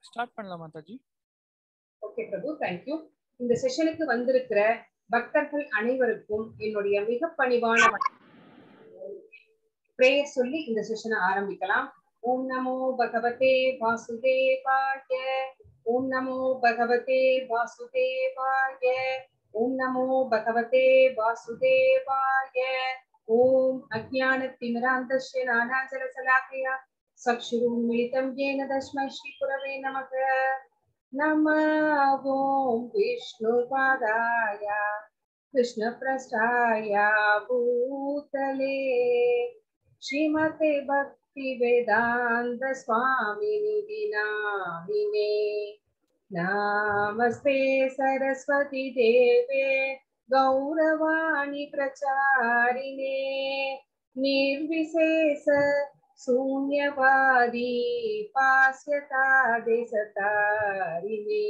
Start பண்ணலாம் Mataji okay பிரபு thank you இந்த செஷனுக்கு வந்திருக்கிற பக்தர்கள் அனைவருக்கும் என்னுடைய மிக பணிவான பிரேயர் சொல்லி இந்த செஷனை ஆரம்பிக்கலாம் ஓம் நமோ பகவதே வாசுதேவாய ஓம் நமோ பகவதே வாசுதேவாய ஓம் நமோ பகவதே வாசுதேவாய ஓம் அஜானத்திமிராந்தஸ்ய நானாஜலசலாக்கயா चक्षुरुन्मिलितं येन तस्मै श्रीगुरवे नमः नमः ॐ विष्णुपादाय कृष्णप्रस्थाय भूतले श्रीमते भक्तिवेदान्त स्वामिनि नामिने नमस्ते सरस्वती देवे गौरवाणि प्रचारिणे निर्विशेष शून्यवादी पास्यता देशतारिणे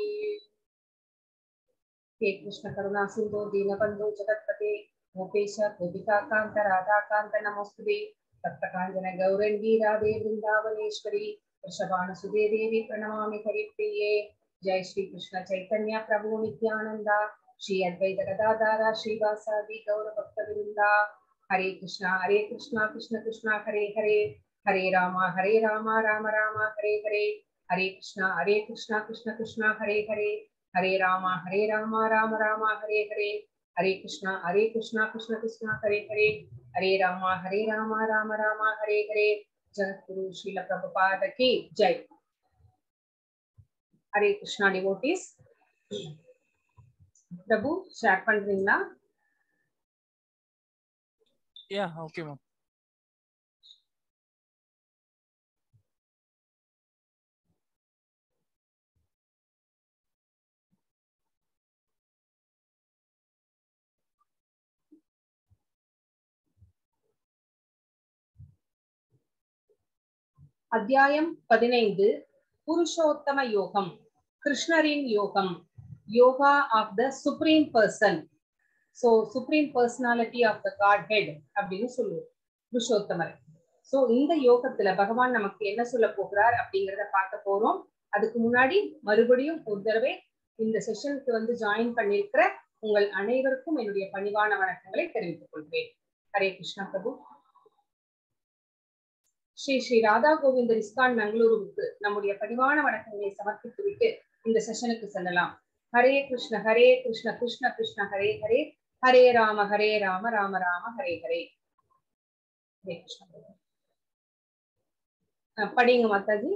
हे कृष्ण करुणा सिंधु दीनबन्धु जगत्पते गोपेश गोपिका कान्त राधा कान्त नमोस्तुते सप्तकाञ्जन गौरङ्गी राधे वृन्दावनेश्वरी वृषभानुसुदे देवी प्रणमामि हरिप्रिये जय श्री कृष्ण चैतन्य प्रभु नित्यानन्दा श्री अद्वैत गदाधारा श्रीवासादि गौरभक्तवृन्दा हरे कृष्णा हरे कृष्णा कृष्ण कृष्णा हरे हरे हरे रामा हरे रामा राम राम हरे हरे हरे कृष्णा हरे कृष्णा कृष्ण कृष्णा हरे हरे हरे रामा हरे रामा राम राम हरे हरे हरे कृष्णा हरे कृष्णा कृष्ण कृष्णा हरे हरे हरे रामा हरे रामा राम राम हरे हरे जगद्गुरु श्रील प्रभुपाद की जय हरे कृष्णा डिवोटीஸ் பிரபு ஷேர் பண்றீங்களா யா ஓகே மேம் அத்தியாயம் பதினைந்து புருஷோத்தம யோகம் கிருஷ்ணரின் யோகம் yoga of the supreme person so supreme personality of the Godhead அப்படின்னு சொல்லுவோம் புருஷோத்தமர் சோ இந்த யோகத்துல பகவான் நமக்கு என்ன சொல்ல போகிறார் அப்படிங்கிறத பார்க்க போறோம் அதுக்கு முன்னாடி மறுபடியும் ஒரு தடவை இந்த செஷனுக்கு வந்து ஜாயின் பண்ணிருக்கிற உங்கள் அனைவருக்கும் என்னுடைய பணிவான வணக்கங்களை தெரிவித்துக் கொள்வேன் ஹரே கிருஷ்ணா பிரபு ஸ்ரீ ஸ்ரீ ராதா கோவிந்தர் இஸ்கான் மங்களூருவுக்கு நம்முடைய பணிவான வணக்கங்களை சமர்ப்பித்து விட்டு இந்த செஷனுக்கு செல்லலாம் ஹரே கிருஷ்ண ஹரே கிருஷ்ண கிருஷ்ண கிருஷ்ண ஹரே ஹரே ஹரே ராம ஹரே ராம ராம ராம ஹரே ஹரே ஹரே கிருஷ்ண படிங்க மாதாஜி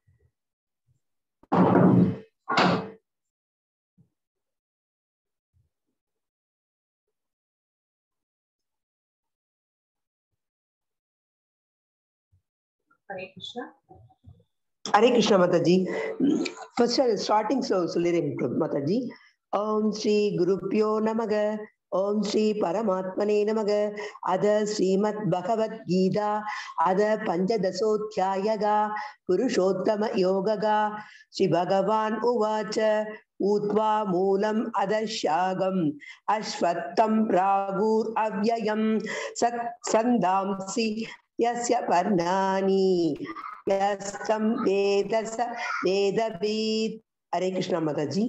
ஹரே கிருஷ்ணா ஹரே கிருஷ்ணா மாதாஜி ஃபர்ஸ்ட் ஸ்டார்டிங் சொல்லிடுறேன் மாதாஜி ஓம் ஸ்ரீ குருப்பியோ நமக ஓம் ஸ்ரீ பரமாத்மனே நமக அத ஸ்ரீமத் பகவத்கீதா அத பஞ்சதசோத்தியாயகா புருஷோத்தம யோககா ஸ்ரீ பகவான் உவாச்ச ஊத்வா மூலம் அதஷாகம் அஸ்வத்தம் ராகூர் அவ்யயம் சத் சந்தாம்சி यस्य पर्णानि यस्तं वेद स वेदवीத் ஹரே கிருஷ்ணா மாதாஜி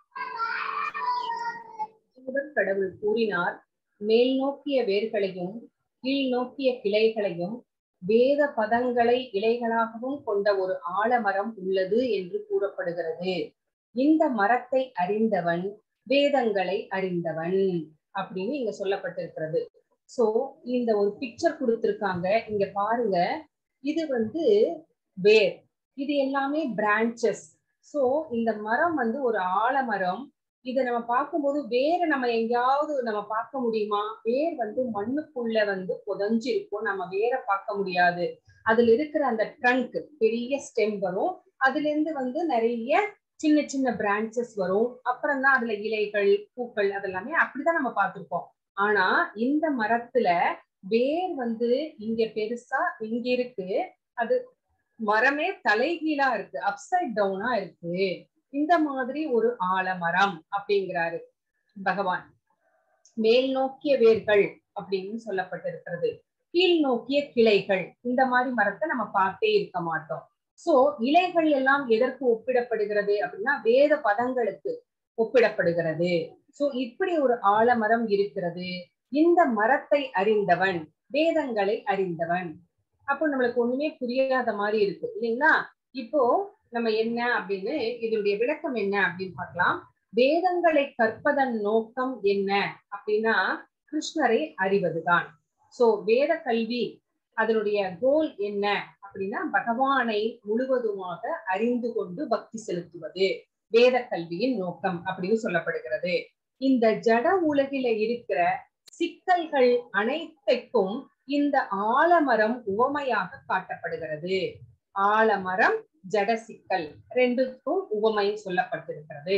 கடவுள் கூறினார் மேல் நோக்கிய வேர்களையும் கீழ் நோக்கிய கிளைகளையும் வேத பதங்களை இலைகளாகவும் கொண்ட ஒரு ஆலமரம் உள்ளது என்று கூறப்படுகிறது இந்த மரத்தை அறிந்தவன் வேதங்களை அறிந்தவன் அப்படின்னு இங்க சொல்லப்பட்டிருக்கிறது சோ இந்த ஒரு பிக்சர் கொடுத்திருக்காங்க இங்க பாருங்க இது வந்து வேர் இது எல்லாமே பிரான்ச்சஸ் சோ இந்த மரம் வந்து ஒரு ஆலமரம் இதை நம்ம பார்க்கும்போது வேற நம்ம எங்கேயாவது நம்ம பார்க்க முடியுமா வேர் வந்து மண்ணுக்குள்ள வந்து புதஞ்சு இருக்கும் நம்ம வேற பார்க்க முடியாது அதுல இருக்கிற அந்த ட்ரங்க் பெரிய ஸ்டெம் வரும் அதுல இருந்து வந்து நிறைய சின்ன சின்ன பிரான்ச்சஸ் வரும் அப்புறம் தான் அதுல இலைகள் பூக்கள் அதெல்லாமே அப்படிதான் நம்ம பார்த்திருப்போம் ஆனா இந்த மரத்துல வேர் வந்து இங்க பெருசா இங்க இருக்கு அது மரமே தலைகீழா இருக்கு அப்சைட் டவுனா இருக்கு இந்த மாதிரி ஒரு ஆலமரம் அப்படிங்கிறாரு பகவான் மேல் நோக்கிய வேர்கள் அப்படின்னு சொல்லப்பட்டிருக்கிறது கீழ் நோக்கிய கிளைகள் இந்த மாதிரி மரத்தை நம்ம பார்த்தே இருக்க மாட்டோம் சோ இலைகள் எல்லாம் எதற்கு ஒப்பிடப்படுகிறது அப்படின்னா வேத பதங்களுக்கு ஒப்பிடப்படுகிறது சோ இப்படி ஒரு ஆலமரம் இருக்கிறது இந்த மரத்தை அறிந்தவன் வேதங்களை அறிந்தவன் அப்போ நம்மளுக்கு ஒண்ணுமே புரியாத மாதிரி இருக்கு இல்லைங்களா இப்போ நம்ம என்ன அப்படின்னு இதனுடைய விளக்கம் என்ன அப்படின்னு பார்க்கலாம் வேதங்களை கற்பதன் நோக்கம் என்ன அப்படின்னா கிருஷ்ணரை அறிவதுதான் சோ வேத கல்வி அதனுடைய கோல் என்ன அப்படின்னா பகவானை முழுவதுமாக அறிந்து கொண்டு பக்தி செலுத்துவது வேத கல்வியின் நோக்கம் அப்படின்னு சொல்லப்படுகிறது இந்த ஜட உலகில இருக்கிற சிக்கல்கள் அனைத்துக்கும் இந்த ஆலமரம் உவமையாக காட்டப்படுகிறது ஆலமரம் ஜட சிக்கல் ரெண்டுக்கும் உவமை சொல்லப்பட்டிருக்கிறது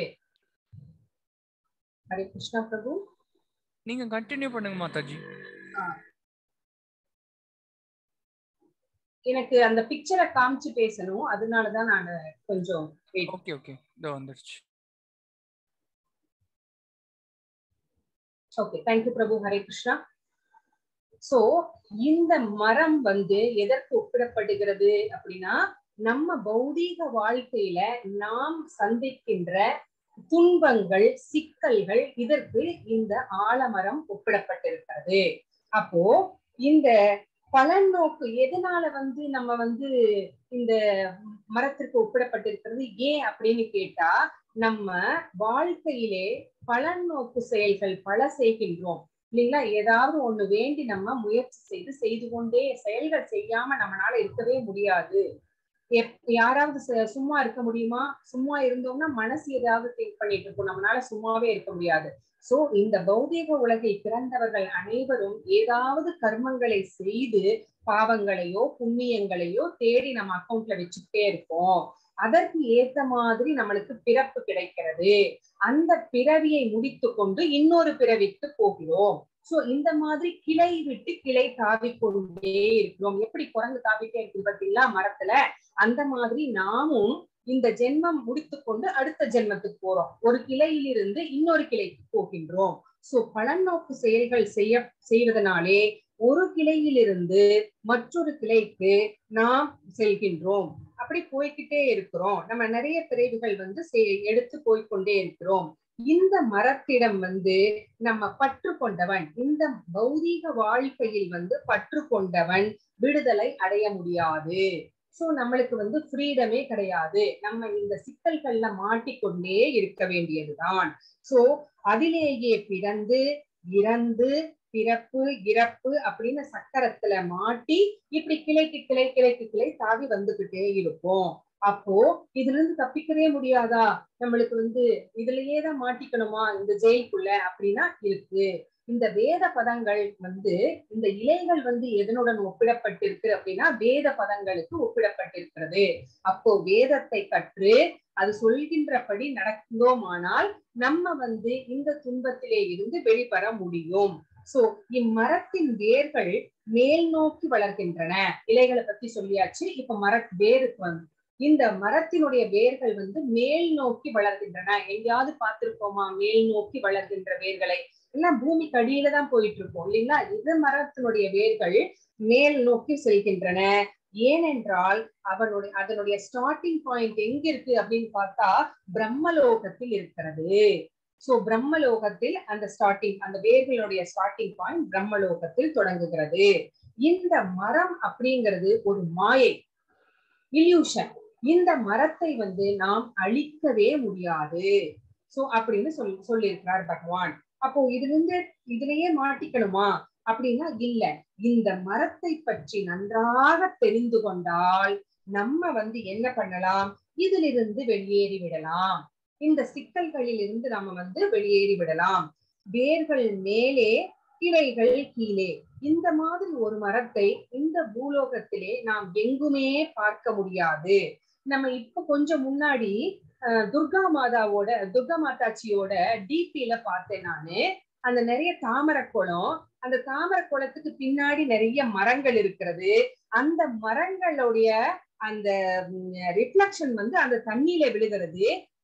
ஹரே கிருஷ்ணா பிரபு நீங்க கண்டினியூ பண்ணுங்க மாதாஜி எனக்கு அந்த பிக்சரை காமிச்சு பேசணும் அதனாலதான் நான் கொஞ்சம் wait ஓகே ஓகே இதோ வந்துருச்சு ஓகே தேங்க்யூ பிரபு ஹரே கிருஷ்ணா சோ இந்த மரம் வந்து எதற்கு ஒப்பிடப்படுகிறது அப்படின்னா நம்ம பௌதீக வாழ்க்கையில நாம் சந்திக்கின்ற துன்பங்கள் சிக்கல்கள் இதற்கு இந்த ஆலமரம் ஒப்பிடப்பட்டிருக்கிறது அப்போ இந்த பலன் நோக்கு எதனால வந்து நம்ம வந்து இந்த மரத்திற்கு ஒப்பிடப்பட்டிருக்கிறது ஏன் அப்படின்னு கேட்டா நம்ம வாழ்க்கையிலே பலன் நோக்கு செயல்கள் பல செய்கின்றோம் இல்லைங்களா ஏதாவது ஒண்ணு வேண்டி நம்ம முயற்சி செய்து செய்து கொண்டே செயல்கள் செய்யாம நம்மளால இருக்கவே முடியாது எப்- யாராவது ச- சும்மா இருக்க முடியுமா சும்மா இருந்தோம்னா மனசு ஏதாவது திங்க் பண்ணிட்டு இருக்கும் நம்மளால சும்மாவே இருக்க முடியாது சோ இந்த பௌதீக உலகில் பிறந்தவர்கள் அனைவரும் ஏதாவது கர்மங்களை செய்து பாவங்களையோ புண்ணியங்களையோ தேடி நம்ம அக்கௌண்ட்ல வச்சுக்கிட்டே இருக்கோம் அதற்கு ஏத்த மாதிரி நம்மளுக்கு பிறப்பு கிடைக்கிறது அந்த பிறவியை முடித்து கொண்டு இன்னொரு பிறவிக்கு போகிறோம் சோ இந்த மாதிரி கிளை விட்டு கிளை தாவிக்கொண்டே இருக்கிறோம் எப்படி குரங்கு தாவிட்டே இருக்கு பாத்தீங்களா மரத்துல அந்த மாதிரி நாமும் இந்த ஜென்மம் முடித்து கொண்டு அடுத்த ஜென்மத்துக்கு போறோம் ஒரு கிளையிலிருந்து இன்னொரு கிளைக்கு போகின்றோம் சோ பலநோக்கு செயல்கள் செய்ய செய்வதனாலே ஒரு கிளையிலிருந்து மற்றொரு கிளைக்கு நாம் செல்கின்றோம் அப்படி போய்க்கிட்டே இருக்கிறோம் நம்ம நிறைய பிறவிகள் வந்து செய்- எடுத்து போய்க்கொண்டே இருக்கிறோம் இந்த மரத்திடம் வந்து நம்ம பற்று கொண்டவன் இந்த பௌதீக வாழ்க்கையில் வந்து பற்று கொண்டவன் விடுதலை அடைய முடியாது சோ நம்மளுக்கு வந்து ஃப்ரீடமே கிடையாது நம்ம இந்த சிக்கல்கள்ல மாட்டிக்கொண்டே இருக்க வேண்டியதுதான் சோ அதிலேயே பிறந்து இறந்து பிறப்பு இறப்பு அப்படின்னு சக்கரத்துல மாட்டி இப்படி கிளைக்கு கிளை கிளைக்கு கிளை தாவி வந்துகிட்டே இருப்போம் அப்போ இதுல இருந்து தப்பிக்கவே முடியாதா நம்மளுக்கு வந்து இதுலயே தான் மாட்டிக்கணுமா இந்த ஜெயிலுக்குள்ள அப்படின்னா இருக்கு இந்த வேத பதங்கள் வந்து இந்த இலைகள் வந்து எதனுடன் ஒப்பிடப்பட்டிருக்கு அப்படின்னா வேத பதங்களுக்கு ஒப்பிடப்பட்டிருக்கிறது அப்போ வேதத்தை கற்று அது சொல்கின்றபடி நடந்தோமானால் நம்ம வந்து இந்த துன்பத்திலே இருந்து வெளிப்பட முடியும் சோ இம்மரத்தின் வேர்கள் மேல் நோக்கி வளர்கின்றன இலைகளை பத்தி சொல்லியாச்சு இப்ப மர வேருக்கு வந்து இந்த மரத்தினுடைய வேர்கள் வந்து மேல் நோக்கி வளர்கின்றன எங்கேயாவது பார்த்திருப்போமா மேல் நோக்கி வளர்கின்ற வேர்களை எல்லாம் பூமிக்கு அடியில தான் போயிட்டு இருக்கோம் இல்லைங்களா இது மரத்தினுடைய வேர்கள் மேல் நோக்கி செல்கின்றன ஏனென்றால் அவனுடைய அதனுடைய ஸ்டார்டிங் பாயிண்ட் எங்க இருக்கு அப்படின்னு பார்த்தா பிரம்மலோகத்தில் இருக்கிறது சோ பிரம்மலோகத்தில் அந்த ஸ்டார்டிங் அந்த வேர்களுடைய ஸ்டார்டிங் பாயிண்ட் பிரம்மலோகத்தில் தொடங்குகிறது இந்த மரம் அப்படிங்கிறது ஒரு மாயை இல்யூஷன் இந்த மரத்தை வந்து நாம் அழிக்கவே முடியாது சோ அப்படின்னு சொல் சொல்லியிருக்கிறார் பகவான் அப்போ இதுல இருந்து இதுலயே மாட்டிக்கணுமா அப்படின்னா இல்ல இந்த மரத்தை பற்றி நன்றாக தெரிந்து கொண்டால் நம்ம வந்து என்ன பண்ணலாம் இதிலிருந்து வெளியேறி விடலாம் இந்த சிக்கல்களில் இருந்து நம்ம வந்து வெளியேறி விடலாம் வேர்கள் மேலே கிளைகள் கீழே இந்த மாதிரி ஒரு மரத்தை இந்த பூலோகத்திலே நாம் எங்குமே பார்க்க முடியாது நம்ம இப்ப கொஞ்சம் முன்னாடி அஹ், துர்கா மாதாவோட துர்கா மாதாச்சியோட டிபில பார்த்தேன் நானு அந்த நிறைய தாமரை குளம் அந்த தாமரை குளத்துக்கு பின்னாடி நிறைய மரங்கள் இருக்கிறது அந்த மரங்களுடைய அந்த ரிஃப்ளக்ஷன் வந்து அந்த தண்ணியில விழுகிறது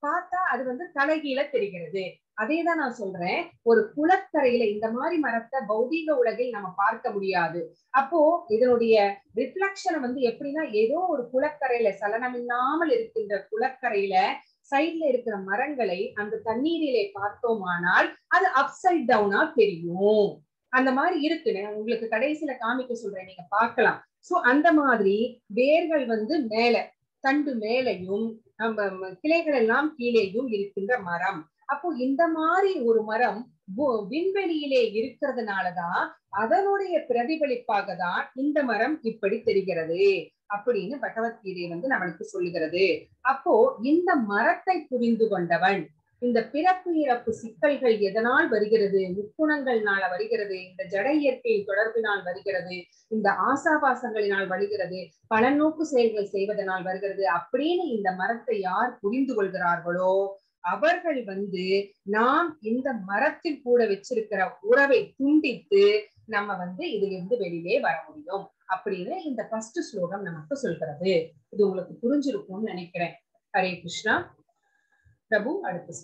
பார்த்தா அது வந்து தலைகீழ தெரிகிறது அதேதான் நான் சொல்றேன் ஒரு குளக்கரையில இந்த மாதிரி மரத்தை பௌதீக உலகில் நம்ம பார்க்க முடியாது அப்போ இதனுடைய ரிஃப்ளக்ஷனை வந்து எப்படின்னா ஏதோ ஒரு குளக்கரையில சலனமில்லாமல் இருக்கின்ற குளக்கரையில சைட்ல இருக்கிற மரங்களை அந்த தண்ணீரிலே பார்த்தோமானால் அது அப்சைட் டவுனா தெரியும் அந்த மாதிரி இருக்குன்னு உங்களுக்கு கடைசியில காமிக்க சொல்றேன் நீங்க பார்க்கலாம் சோ அந்த மாதிரி வேர்கள் வந்து மேல தண்டு மேலையும் நம்ம கிளைகள் எல்லாம் கீழேயும் இருக்கின்ற மரம் அப்போ இந்த மாதிரி ஒரு மரம் விண்வெளியிலே இருக்கிறதுனாலதான் அதனுடைய பிரதிபலிப்பாக தான் இந்த மரம் இப்படி தெரிகிறது அப்படின்னு பகவத்கீதை வந்து நம்மளுக்கு சொல்லுகிறது அப்போ இந்த மரத்தை புரிந்து கொண்டவன் இந்த பிறப்பு இறப்பு சிக்கல்கள் எதனால் வருகிறது முக்குணங்கள்னால வருகிறது இந்த ஜட இயற்கையின் தொடர்பினால் வருகிறது இந்த ஆசாபாசங்களினால் வருகிறது பலநோக்கு செயல்கள் செய்வதனால் வருகிறது அப்படின்னு இந்த மரத்தை யார் புரிந்து கொள்கிறார்களோ அவர்கள் வந்து நாம் இந்த மரத்தில் கூட வச்சிருக்கிற உறவை துண்டித்து நம்ம வந்து இதுல இருந்து வெளியிலே வர முடியும் அப்படின்னு இந்த ஃபர்ஸ்ட் ஸ்லோகம் நமக்கு சொல்கிறது இது உங்களுக்கு புரிஞ்சிருக்கும்னு நினைக்கிறேன் ஹரே கிருஷ்ணா பிரபு அடுத்த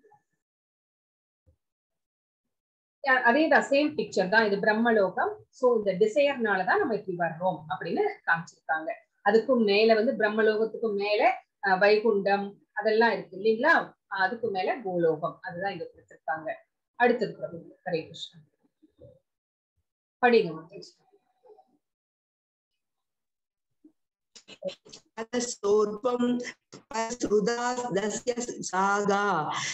அதேதான் சேம் பிக்சர் தான் இது பிரம்மலோகம் சோ இந்த டிசையர்னாலதான் நம்ம இப்படி வர்றோம் அப்படின்னு காமிச்சிருக்காங்க அதுக்கும் மேல வந்து பிரம்மலோகத்துக்கும் மேல வைகுண்டம் அதெல்லாம் இருக்கு இல்லைங்களா அதுக்கு மேல கோலோகம் அதுதான் இங்க கொடுத்திருக்காங்க அடுத்தது பிரபு ஹரே கிருஷ்ணா படிங்க सोर्पं श्रुदास्य सागा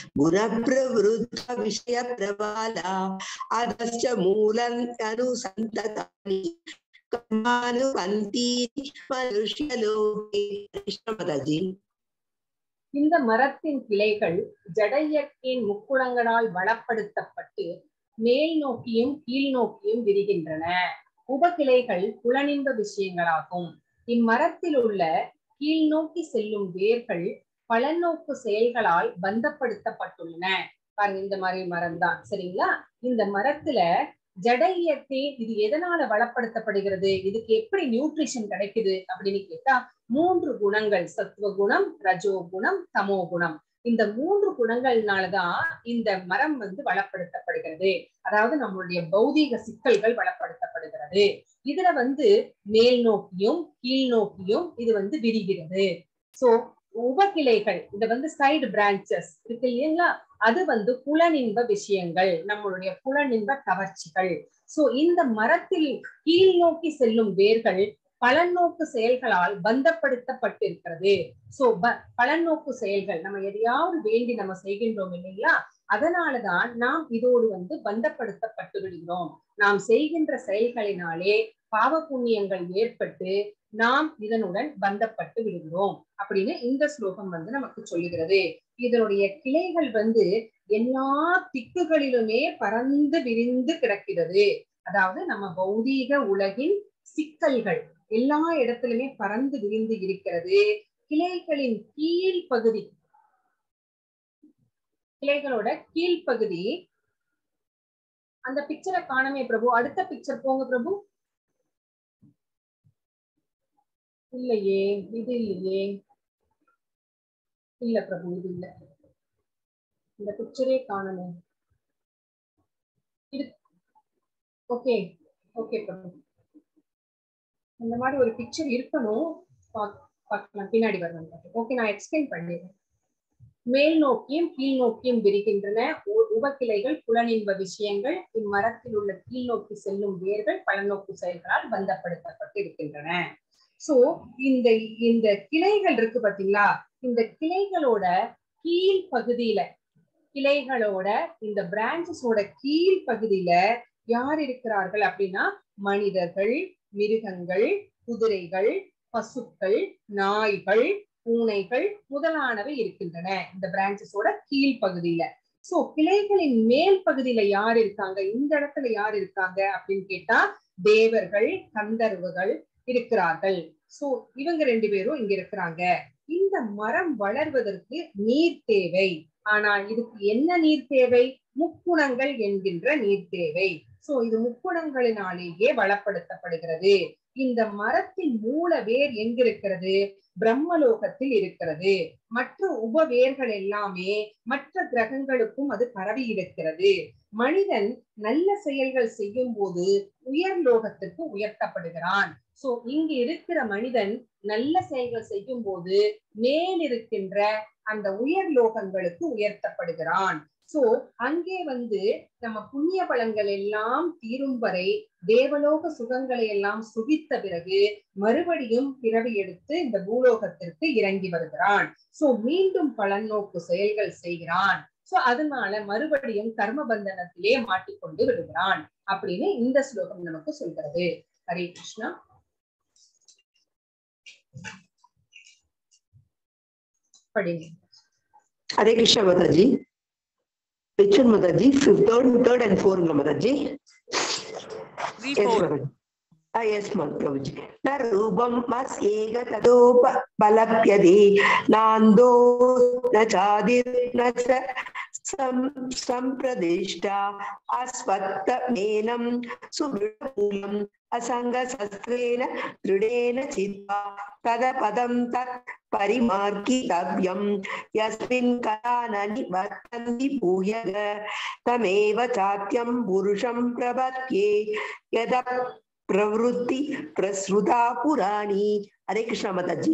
गुणप्रवृद्धविषयप्रबाला अधश्च मूलम् अनुसन्ततानि कर्मानुपन्तीनि मनुष्यलोके कृष्णपदजी இந்த மரத்தின் கிளைகள் ஜட இயற்கையின் முக்குணங்களால் வளப்படுத்தப்பட்டு மேல் நோக்கியும் கீழ் நோக்கியும் விரிகின்றன உபகிளைகள் புலனின்ப விஷயங்களாகும் இம்மரத்தில் உள்ள கீழ் நோக்கி செல்லும் வேர்கள் பலநோக்கு செயல்களால் பந்தப்படுத்தப்பட்டுள்ளன பாருங்க இந்த மாதிரி மரம் தான் சரிங்களா இந்த மரத்துல ஜட இயற்கை இது எதனால வளப்படுத்தப்படுகிறது இதுக்கு எப்படி நியூட்ரிஷன் கிடைக்குது அப்படின்னு கேட்டா மூன்று குணங்கள் சத்துவ குணம் ரஜோ குணம் தமோ குணம் இந்த மூன்று குணங்கள்னாலதான் இந்த மரம் வந்து வளப்படுத்தப்படுகிறது அதாவது நம்மளுடைய பௌதீக சிக்கல்கள் வளப்படுத்தப்படுகிறது இதுல வந்து மேல் நோக்கியும் கீழ் நோக்கியும் இது வந்து விரிகிறது சோ உபகிளைகள் இது வந்து சைடு பிரான்ச்சஸ் இருக்கு இல்லைங்களா அது வந்து புலனின்ப விஷயங்கள் நம்மளுடைய புலனின்ப கவர்ச்சிகள் சோ இந்த மரத்தில் கீழ் நோக்கி செல்லும் வேர்கள் பலநோக்கு செயல்களால் பந்தப்படுத்தப்பட்டிருக்கிறது சோ பலநோக்கு செயல்கள் நம்ம எதையாவது வேண்டி நம்ம செய்கின்றோம் இல்லைங்களா அதனாலதான் நாம் இதோடு வந்து பந்தப்படுத்தப்பட்டு விடுகிறோம் நாம் செய்கின்ற செயல்களினாலே பாவ புண்ணியங்கள் ஏற்பட்டு நாம் இதனுடன் பந்தப்பட்டு விடுகிறோம் அப்படின்னு இந்த ஸ்லோகம் வந்து நமக்கு சொல்லுகிறது இதனுடைய கிளைகள் வந்து எல்லா திக்குகளிலுமே பறந்து விரிந்து கிடக்கிறது அதாவது நம்ம பௌதீக உலகின் சிக்கல்கள் எல்லா இடத்திலுமே பறந்து விரிந்து இருக்கிறது கிளைகளின் கீழ் பகுதி கிளைகளோட கீழ்ப்பகுதி அந்த பிக்சரை காணமே பிரபு அடுத்த பிக்சர் போங்க பிரபு இல்லையே இது இல்லையே இல்ல பிரபு இது இல்ல இந்த பிக்சரே காணமே இது ஓகே ஓகே பிரபு இந்த மாதிரி ஒரு பிக்சர் இருக்கணும் பார்க்கலாம் பின்னாடி வரணும் ஓகே நான் எக்ஸ்பிளைன் பண்ணிடுறேன் மேல் நோக்கியும் கீழ் நோக்கியும் விரிகின்றன உபக்கிளைகள் புலனின்ப விஷயங்கள் இம்மரத்தில் உள்ள கீழ் நோக்கி செல்லும் வேர்கள் பலநோக்கு செயல்களால் பந்தப்படுத்தப்பட்டு இருக்கின்றன சோ இந்த இந்த கிளைகள் இருக்கு பாத்தீங்களா இந்த கிளைகளோட கீழ் பகுதியில கிளைகளோட இந்த பிரான்ச்சஸோட கீழ் பகுதியில யார் இருக்கிறார்கள் அப்படின்னா மனிதர்கள் மிருகங்கள் குதிரைகள் பசுக்கள் நாய்கள் பூனைகள் முதலானவை இருக்கின்றன இந்த பிரான்ச்சஸோட கீழ் பகுதியில சோ கிளைகளின் மேல் பகுதியில யார் இருக்காங்க இந்த இடத்துல யார் இருக்காங்க அப்படின்னு கேட்டா தேவர்கள் கந்தர்வுகள் இருக்கிறார்கள் சோ இவங்க ரெண்டு பேரும் இங்க இருக்கிறாங்க இந்த மரம் வளர்வதற்கு நீர் தேவை ஆனால் இதுக்கு என்ன நீர் தேவை முக்குணங்கள் என்கின்ற நீர் தேவை சோ இது முக்குணங்களினாலேயே வளப்படுத்தப்படுகிறது இந்த மரத்தின் மூல வேர் எங்கிருக்கிறது பிரம்மலோகத்தில் இருக்கிறது மற்ற உபவேர்கள் எல்லாமே மற்ற கிரகங்களுக்கும் அது பரவி இருக்கிறது மனிதன் நல்ல செயல்கள் செய்யும் போது உயர் லோகத்துக்கு உயர்த்தப்படுகிறான் சோ இங்கு இருக்கிற மனிதன் நல்ல செயல்கள் செய்யும் போது மேல் இருக்கின்ற அந்த உயர் லோகங்களுக்கு உயர்த்தப்படுகிறான் சோ அங்கே வந்து நம்ம புண்ணிய பலன்கள் எல்லாம் தீரும் வரை தேவலோக சுகங்களை எல்லாம் சுகித்த பிறகு மறுபடியும் பிறவி எடுத்து இந்த பூலோகத்திற்கு இறங்கி வருகிறான் சோ மீண்டும் பலன் நோக்கு செயல்கள் செய்கிறான் சோ அதனால மறுபடியும் கர்ம பந்தனத்திலே மாட்டிக்கொண்டு விடுகிறான் அப்படின்னு இந்த ஸ்லோகம் நமக்கு சொல்கிறது ஹரே கிருஷ்ணா படிங்க Hare Krishna Mataji. Which one Mataji? Fifth, third, third and fourth Mataji. Three Yes, four Mataji. Ah, yes, Mataji. न रूपं मस्येक तदोपलभ्यते नान्दो न चादिर्न च सं- सम्प्रदिष्टा अस्वत्थमेनं सुदृढमूलम् असङ्गशस्त्रेण दृढेन चित्वा तदपदं तत् परिमार्गितव्यं यस्मिन् कला न निवर्तन्ति भूयः तमेव चात्यं पुरुषं प्रपद्ये यद प्रवृत्ति प्रसृता पुराणी हरे कृष्ण माताजी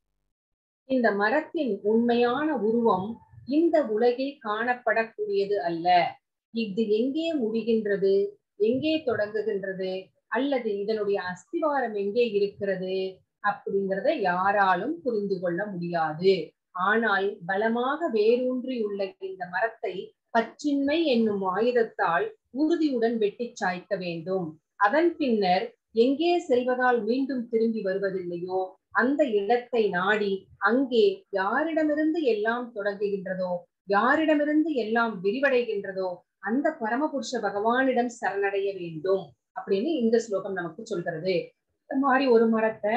இந்த மரத்தின் உண்மையான உருவம் இந்த உலகில் காணப்படக்கூடியது அல்ல இது எங்கே முடிகின்றது எங்கே தொடங்குகின்றது அல்லது இதனுடைய அஸ்திவாரம் எங்கே இருக்கிறது அப்படிங்கிறத யாராலும் புரிந்து கொள்ள முடியாது ஆனால் பலமாக வேரூன்றி உள்ள இந்த மரத்தை பச்சின்மை என்னும் ஆயுதத்தால் உறுதியுடன் வெட்டி சாய்க்க வேண்டும் அதன் பின்னர் எங்கே செல்வதால் மீண்டும் திரும்பி வருவதில்லையோ அந்த இடத்தை நாடி அங்கே யாரிடமிருந்து எல்லாம் தொடங்குகின்றதோ யாரிடமிருந்து எல்லாம் விரிவடைகின்றதோ அந்த பரமபுருஷ பகவானிடம் சரணடைய வேண்டும் அப்படின்னு இந்த ஸ்லோகம் நமக்கு சொல்கிறது இந்த மாதிரி ஒரு மரத்தை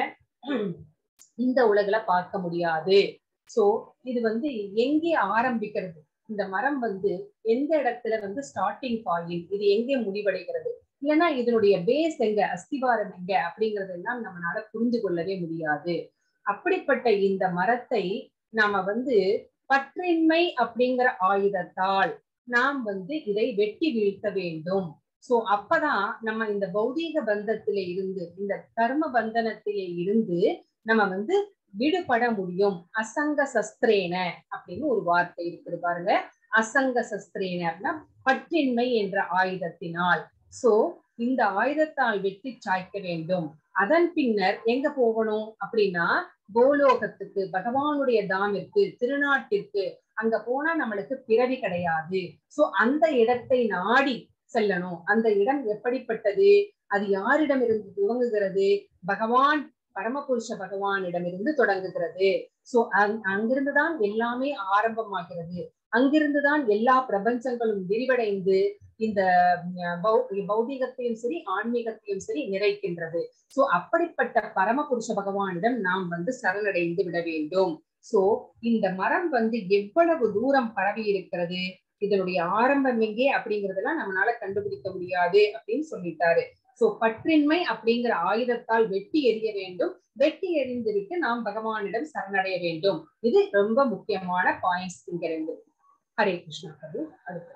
இந்த உலகுல பார்க்க முடியாது சோ இது வந்து எங்கே ஆரம்பிக்கிறது இந்த மரம் வந்து எந்த இடத்துல வந்து ஸ்டார்டிங் பாயிண்ட் இது எங்கே முடிவடைகிறது இல்லைன்னா இதனுடைய பேஸ் எங்க அஸ்திவாரம் எங்க அப்படிங்கறதெல்லாம் நம்மளால புரிந்து கொள்ளவே முடியாது அப்படிப்பட்ட இந்த மரத்தை நாம வந்து பற்றின்மை அப்படிங்கிற ஆயுதத்தால் நாம் வந்து இதை வெட்டி வீழ்த்த வேண்டும் சோ அப்பதான் நம்ம இந்த பௌதீக பந்தத்திலே இருந்து இந்த கர்ம பந்தனத்திலே இருந்து நம்ம வந்து விடுபட முடியும் அசங்க சஸ்திரேன அப்படின்னு ஒரு வார்த்தை இருக்குது பாருங்க அசங்க சஸ்திரேன அப்படின்னா பற்றின்மை என்ற ஆயுதத்தினால் சோ இந்த ஆயுதத்தால் வெட்டி சாய்க்க வேண்டும் அதன் பின்னர் எங்க போகணும் அப்படின்னா கோலோகத்துக்கு பகவானுடைய தாமிற்கு திருநாட்டிற்கு அங்க போனா நம்மளுக்கு பிறவி கிடையாது சோ அந்த இடத்தை நாடி செல்லணும் அந்த இடம் எப்படிப்பட்டது அது யாரிடமிருந்து துவங்குகிறது பகவான் பரமபுருஷ பகவானிடமிருந்து தொடங்குகிறது சோ அங்கிருந்துதான் எல்லாமே ஆரம்பமாகிறது அங்கிருந்துதான் எல்லா பிரபஞ்சங்களும் விரிவடைந்து இந்த பௌதிகத்தையும் சரி ஆன்மீகத்தையும் சரி நிறைக்கின்றது சோ அப்படிப்பட்ட பரமபுருஷ பகவானிடம் நாம் வந்து சரணடைந்து விட வேண்டும் சோ இந்த மரம் வந்து எவ்வளவு தூரம் பரவி இருக்கிறது இதனுடைய ஆரம்பம் எங்கே அப்படிங்கறதெல்லாம் நம்மளால கண்டுபிடிக்க முடியாது அப்படின்னு சொல்லிட்டாரு சோ பற்றின்மை அப்படிங்கிற ஆயுதத்தால் வெட்டி எறிய வேண்டும் வெட்டி எறிந்துவிட்டு நாம் பகவானிடம் சரணடைய வேண்டும் இது ரொம்ப முக்கியமான பாயிண்ட்ஸ் இங்க இருந்து ஹரே கிருஷ்ணா பிரபு அடுத்து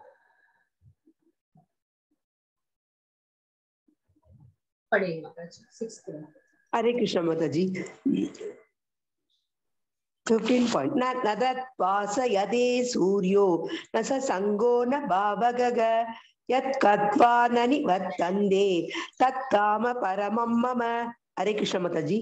படிங்க மாதாஜி சிக்ஸ்த் हरे कृष्ण माता जी फिफ्टीन पॉइंट न न तत्वासयदे सूर्यो न स सङ्गो न भावगग यत् कत्वा न निवर्तन्ते तत्काम परमं मम हरे कृष्ण माता जी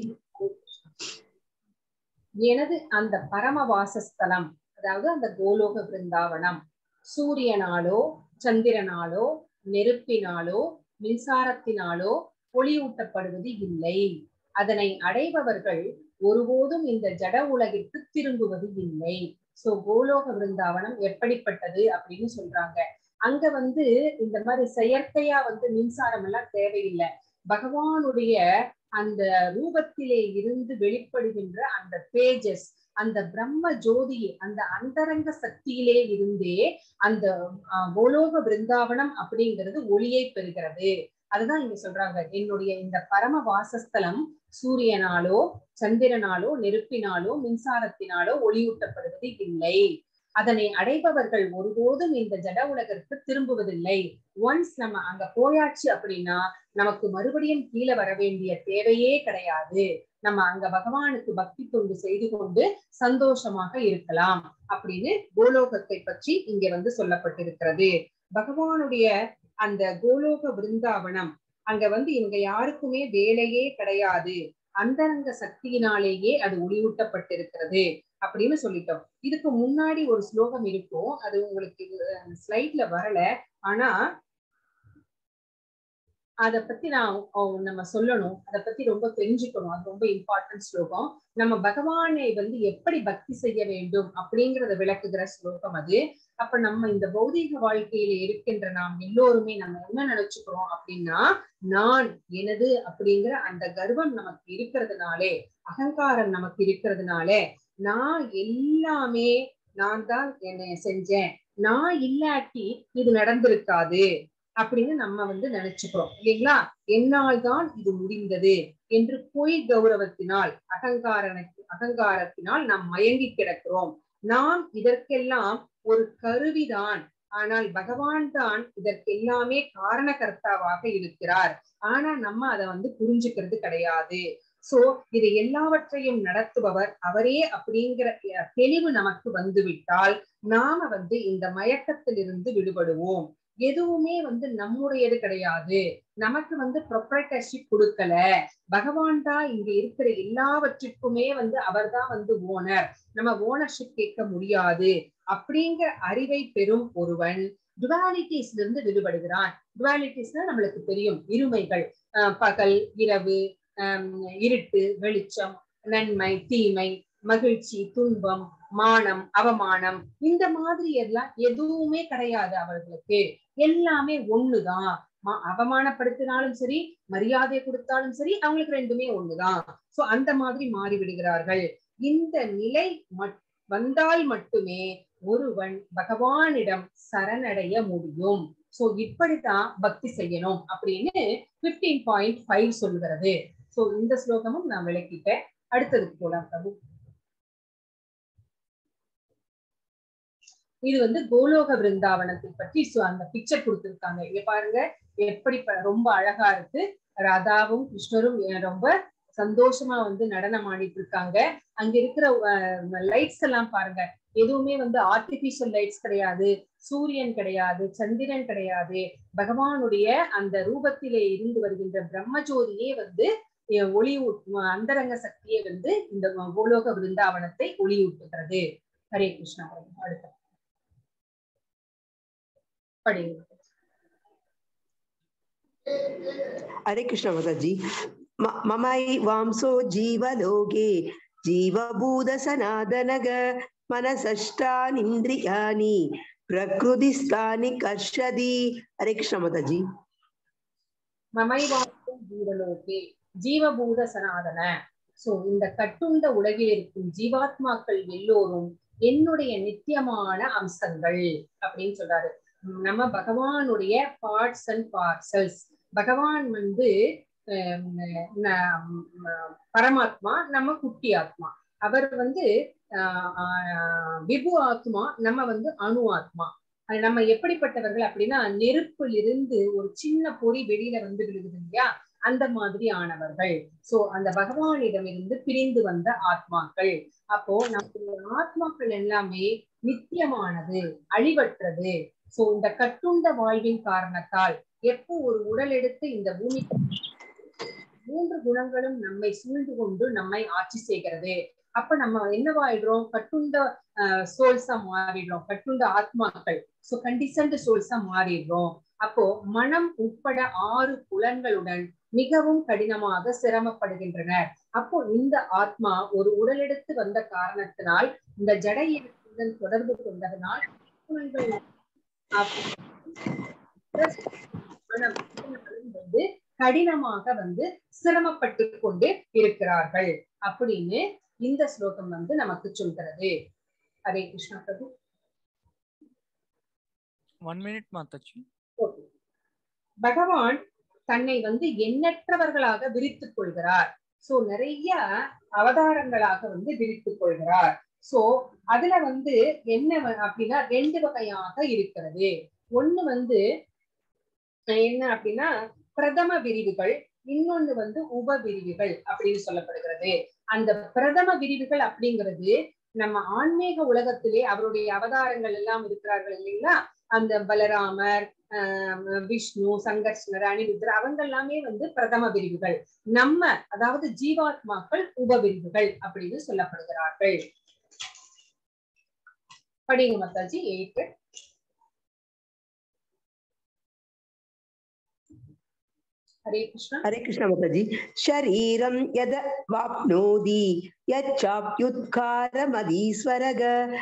எனது அந்த பரம வாசஸ்தலம் அதாவது அந்த கோலோக பிருந்தாவனம் சூரியனாலோ சந்திரனாலோ நெருப்பினாலோ மின்சாரத்தினாலோ ஒளியூட்டப்படுவது இல்லை அதனை அடைபவர்கள் ஒருபோதும் இந்த ஜட உலகிற்கு திரும்புவது இல்லை சோ கோலோக பிருந்தாவனம் எப்படிப்பட்டது அப்படின்னு சொல்றாங்க அங்க வந்து இந்த மாதிரி செயற்கையா வந்து மின்சாரம் எல்லாம் தேவையில்லை பகவானுடைய அந்த ரூபத்திலே இருந்து வெளிப்படுகின்ற அந்த தேஜஸ் அந்த பிரம்ம ஜோதி அந்த அந்தரங்க சக்தியிலே இருந்தே அந்த கோலோக பிருந்தாவனம் அப்படிங்கிறது ஒளியை பெறுகிறது அதுதான் இங்க சொல்றாங்க என்னுடைய இந்த பரம வாசஸ்தலம் சூரியனாலோ சந்திரனாலோ நெருப்பினாலோ மின்சாரத்தினாலோ ஒளியூட்டப்படுவது இல்லை அதனை அடைபவர்கள் ஒருபோதும் இந்த ஜட உலகிற்கு திரும்புவதில்லை ஒன்ஸ் நம்ம அங்க போயாச்சு அப்படின்னா நமக்கு மறுபடியும் கீழே வர வேண்டிய தேவையே கிடையாது நம்ம அங்க பகவானுக்கு பக்தி தொண்டு செய்து கொண்டு சந்தோஷமாக இருக்கலாம் அப்படின்னு கோலோகத்தை பற்றி இங்க வந்து சொல்லப்பட்டிருக்கிறது பகவானுடைய அந்த கோலோக விருந்தாவனம் அங்க வந்து இவங்க யாருக்குமே வேலையே கிடையாது அந்தரங்க சக்தியினாலேயே அது ஒளியூட்டப்பட்டிருக்கிறது அப்படின்னு சொல்லிட்டோம் இதுக்கு முன்னாடி ஒரு ஸ்லோகம் இருக்கும் அது உங்களுக்கு ஸ்லைட்ல வரல ஆனா அத பத்தி நான் அஹ் நம்ம சொல்லணும் அத பத்தி ரொம்ப தெரிஞ்சுக்கணும் அது ரொம்ப இம்பார்ட்டன்ட் ஸ்லோகம் நம்ம பகவானை வந்து எப்படி பக்தி செய்ய வேண்டும் அப்படிங்கறத விளக்குகிற ஸ்லோகம் அது அப்ப நம்ம இந்த பௌதீக வாழ்க்கையில இருக்கின்ற நாம் எல்லோருமே நம்ம என்ன நினைச்சுக்கிறோம் அப்படின்னா நான் எனது அப்படிங்கிற அந்த கர்வம் நமக்கு இருக்கிறதுனாலே அகங்காரம் நமக்கு இருக்கிறதுனாலே நான் எல்லாமே நான் தான் என்னை செஞ்சேன் நான் இல்லாட்டி இது நடந்திருக்காது அப்படின்னு நம்ம வந்து நினைச்சுக்கிறோம் இல்லைங்களா என்னால் தான் இது முடிந்தது என்று பொய் கௌரவத்தினால் அகங்கார அகங்காரத்தினால் நாம் மயங்கி கிடக்கிறோம் நாம் இதற்கெல்லாம் ஒரு கருவிதான் ஆனால் பகவான் தான் இதற்கெல்லாமே காரணகர்த்தாவாக இருக்கிறார் ஆனா நம்ம அதை வந்து புரிஞ்சுக்கிறது கிடையாது சோ இது எல்லாவற்றையும் நடத்துபவர் அவரே அப்படிங்கிற தெளிவு நமக்கு வந்துவிட்டால் நாம வந்து இந்த மயக்கத்திலிருந்து விடுபடுவோம் எதுவுமே வந்து நம்முடையது கிடையாது நமக்கு வந்து ப்ரொப்ரைட்டர்ஷிப் கொடுக்கல பகவான் தான் இங்க இருக்கிற எல்லாவற்றிற்குமே வந்து அவர் தான் வந்து ஓனர் நம்ம ஓனர்ஷிப் கேட்க முடியாது அப்படிங்கிற அறிவை பெறும் ஒருவன் டுவாலிட்டிஸ்ல இருந்து விடுபடுகிறான் டுவாலிட்டிஸ்னா நம்மளுக்கு தெரியும் இருமைகள் பகல் இரவு இருட்டு வெளிச்சம் நன்மை தீமை மகிழ்ச்சி துன்பம் மானம் அவமானம் இந்த மாதிரி எல்லாம் எதுவுமே கிடையாது அவர்களுக்கு எல்லாமே ஒண்ணுதான் அவமானப்படுத்தினாலும் சரி மரியாதை கொடுத்தாலும் சரி அவங்களுக்கு ரெண்டுமே ஒண்ணுதான் சோ அந்த மாதிரி மாறி விடுகிறார்கள் இந்த நிலை வந்தால் மட்டுமே ஒருவன் பகவானிடம் சரணடைய முடியும் சோ இப்படித்தான் பக்தி செய்யணும் அப்படின்னு பிப்டீன் பாயிண்ட் ஃபைவ் சொல்லுகிறது சோ இந்த ஸ்லோகமும் நான் விளக்கிட்டேன் அடுத்ததுக்கு போலாம் பிரபு இது வந்து கோலோக பிருந்தாவனத்தை பற்றி அந்த பிக்சர் கொடுத்திருக்காங்க இங்க பாருங்க எப்படி ரொம்ப அழகா இருக்கு ராதாவும் கிருஷ்ணரும் ரொம்ப சந்தோஷமா வந்து நடனம் ஆடிட்டு இருக்காங்க அங்க இருக்கிற லைட்ஸ் எல்லாம் பாருங்க எதுவுமே வந்து ஆர்டிபிஷியல் லைட்ஸ் கிடையாது சூரியன் கிடையாது சந்திரன் கிடையாது பகவானுடைய அந்த ரூபத்திலே இருந்து வருகின்ற பிரம்மஜோதியே வந்து ஒளி அந்தரங்க சக்தியை வந்து இந்த கோலோக விருந்தாவனத்தை ஒளியூட்டுகிறது ஹரே கிருஷ்ணா அடுத்த படிங்க हरे कृष्ण माता जी ममई वांसो जीवलोके जीवभूत सनातनग मनसष्टानीन्द्रियाणि प्रकृतिस्थानि कर्षति हरे कृष्ण माता जी மமை வாசோ ஜீவலோகே ஜீவபூத சனாதன சோ இந்த கட்டுண்ட உலகில் இருக்கும் ஜீவாத்மாக்கள் எல்லோரும் என்னுடைய நித்தியமான அம்சங்கள் அப்படின்னு சொல்றாரு நம்ம பகவானுடைய பார்ட்ஸ் அண்ட் பார்சல்ஸ் பகவான் வந்து பரமாத்மா நம்ம குட்டி ஆத்மா அவர் வந்து விபு ஆத்மா நம்ம வந்து அணு ஆத்மா நம்ம எப்படிப்பட்டவர்கள் அப்படின்னா நெருப்பில் இருந்து ஒரு சின்ன பொறி வெளியில வந்து விழுகுது இல்லையா அந்த மாதிரி ஆனவர்கள் சோ அந்த பகவானிடமிருந்து பிரிந்து வந்த ஆத்மாக்கள் அப்போ நம்முடைய ஆத்மாக்கள் எல்லாமே நித்தியமானது அழிவற்றது சோ இந்த கட்டுண்ட வாழ்வின் காரணத்தால் எப்போ ஒரு உடல் எடுத்து இந்த பூமி மூன்று குணங்களும் நம்மை சூழ்ந்து கொண்டு நம்மை ஆட்சி செய்கிறது அப்ப நம்ம என்னவாயிடுறோம் கட்டுண்ட சோல்ஸா மாறிடுறோம் கட்டுண்ட ஆத்மாக்கள் சோ கண்டிஷன்ட் சோல்ஸா மாறிடுறோம் அப்போ மனம் உட்பட ஆறு புலன்களுடன் மிகவும் கடினமாக சிரமப்படுகின்றனர் அப்போ இந்த ஆத்மா ஒரு உடலெடுத்து வந்த காரணத்தினால் இந்த ஜட இயக்கத்துடன் தொடர்பு கொண்டதனால் வந்து கடினமாக வந்து சிரமப்பட்டு கொண்டு இருக்கிறார்கள் அப்படின்னு இந்த ஸ்லோகம் வந்து நமக்கு சொல்கிறது ஹரே கிருஷ்ணா பிரபு ஒன் மினிட் மாதாஜி பகவான் தன்னை வந்து எண்ணற்றவர்களாக விரித்துக் கொள்கிறார் சோ நிறைய அவதாரங்களாக வந்து விரித்துக் கொள்கிறார் சோ அதுல வந்து என்ன வ- அப்படின்னா ரெண்டு வகையாக இருக்கிறது ஒண்ணு வந்து அஹ் என்ன அப்படின்னா பிரதம விரிவுகள் இன்னொன்னு வந்து உப விரிவுகள் அப்படின்னு சொல்லப்படுகிறது அந்த பிரதம விரிவுகள் அப்படிங்கிறது நம்ம ஆன்மீக உலகத்திலே அவருடைய அவதாரங்கள் எல்லாம் இருக்கிறார்கள் இல்லைங்களா அந்த பலராமர் ஆஹ் விஷ்ணு சங்கர்ஷ்ணர் அனிருத்தர் அவங்க எல்லாமே வந்து பிரதம விரிவுகள் நம்ம அதாவது ஜீவாத்மாக்கள் உப விரிவுகள் அப்படின்னு சொல்லப்படுகிறார்கள் படிங்க மத்தாஜி எயிட்டு ஹரே கிருஷ்ணா हरे कृष्ण माताजी शरीरं यद वाप्नोति यच्चाप्युत्कारमधीश्वरग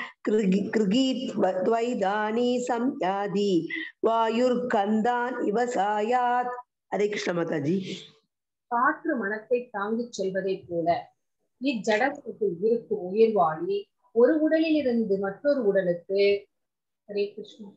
कृगीत्वैदानी संयादि वायुर्कन्दान् इव सायात् हरे कृष्ण माताजी காற்று மனத்தை தாங்கிச் செல்வதைப் போல இஜடத்தில் இருக்கும் உயிர்வாழி ஒரு உடலில் இருந்து மற்றொரு உடலுக்கு ஹரே கிருஷ்ணா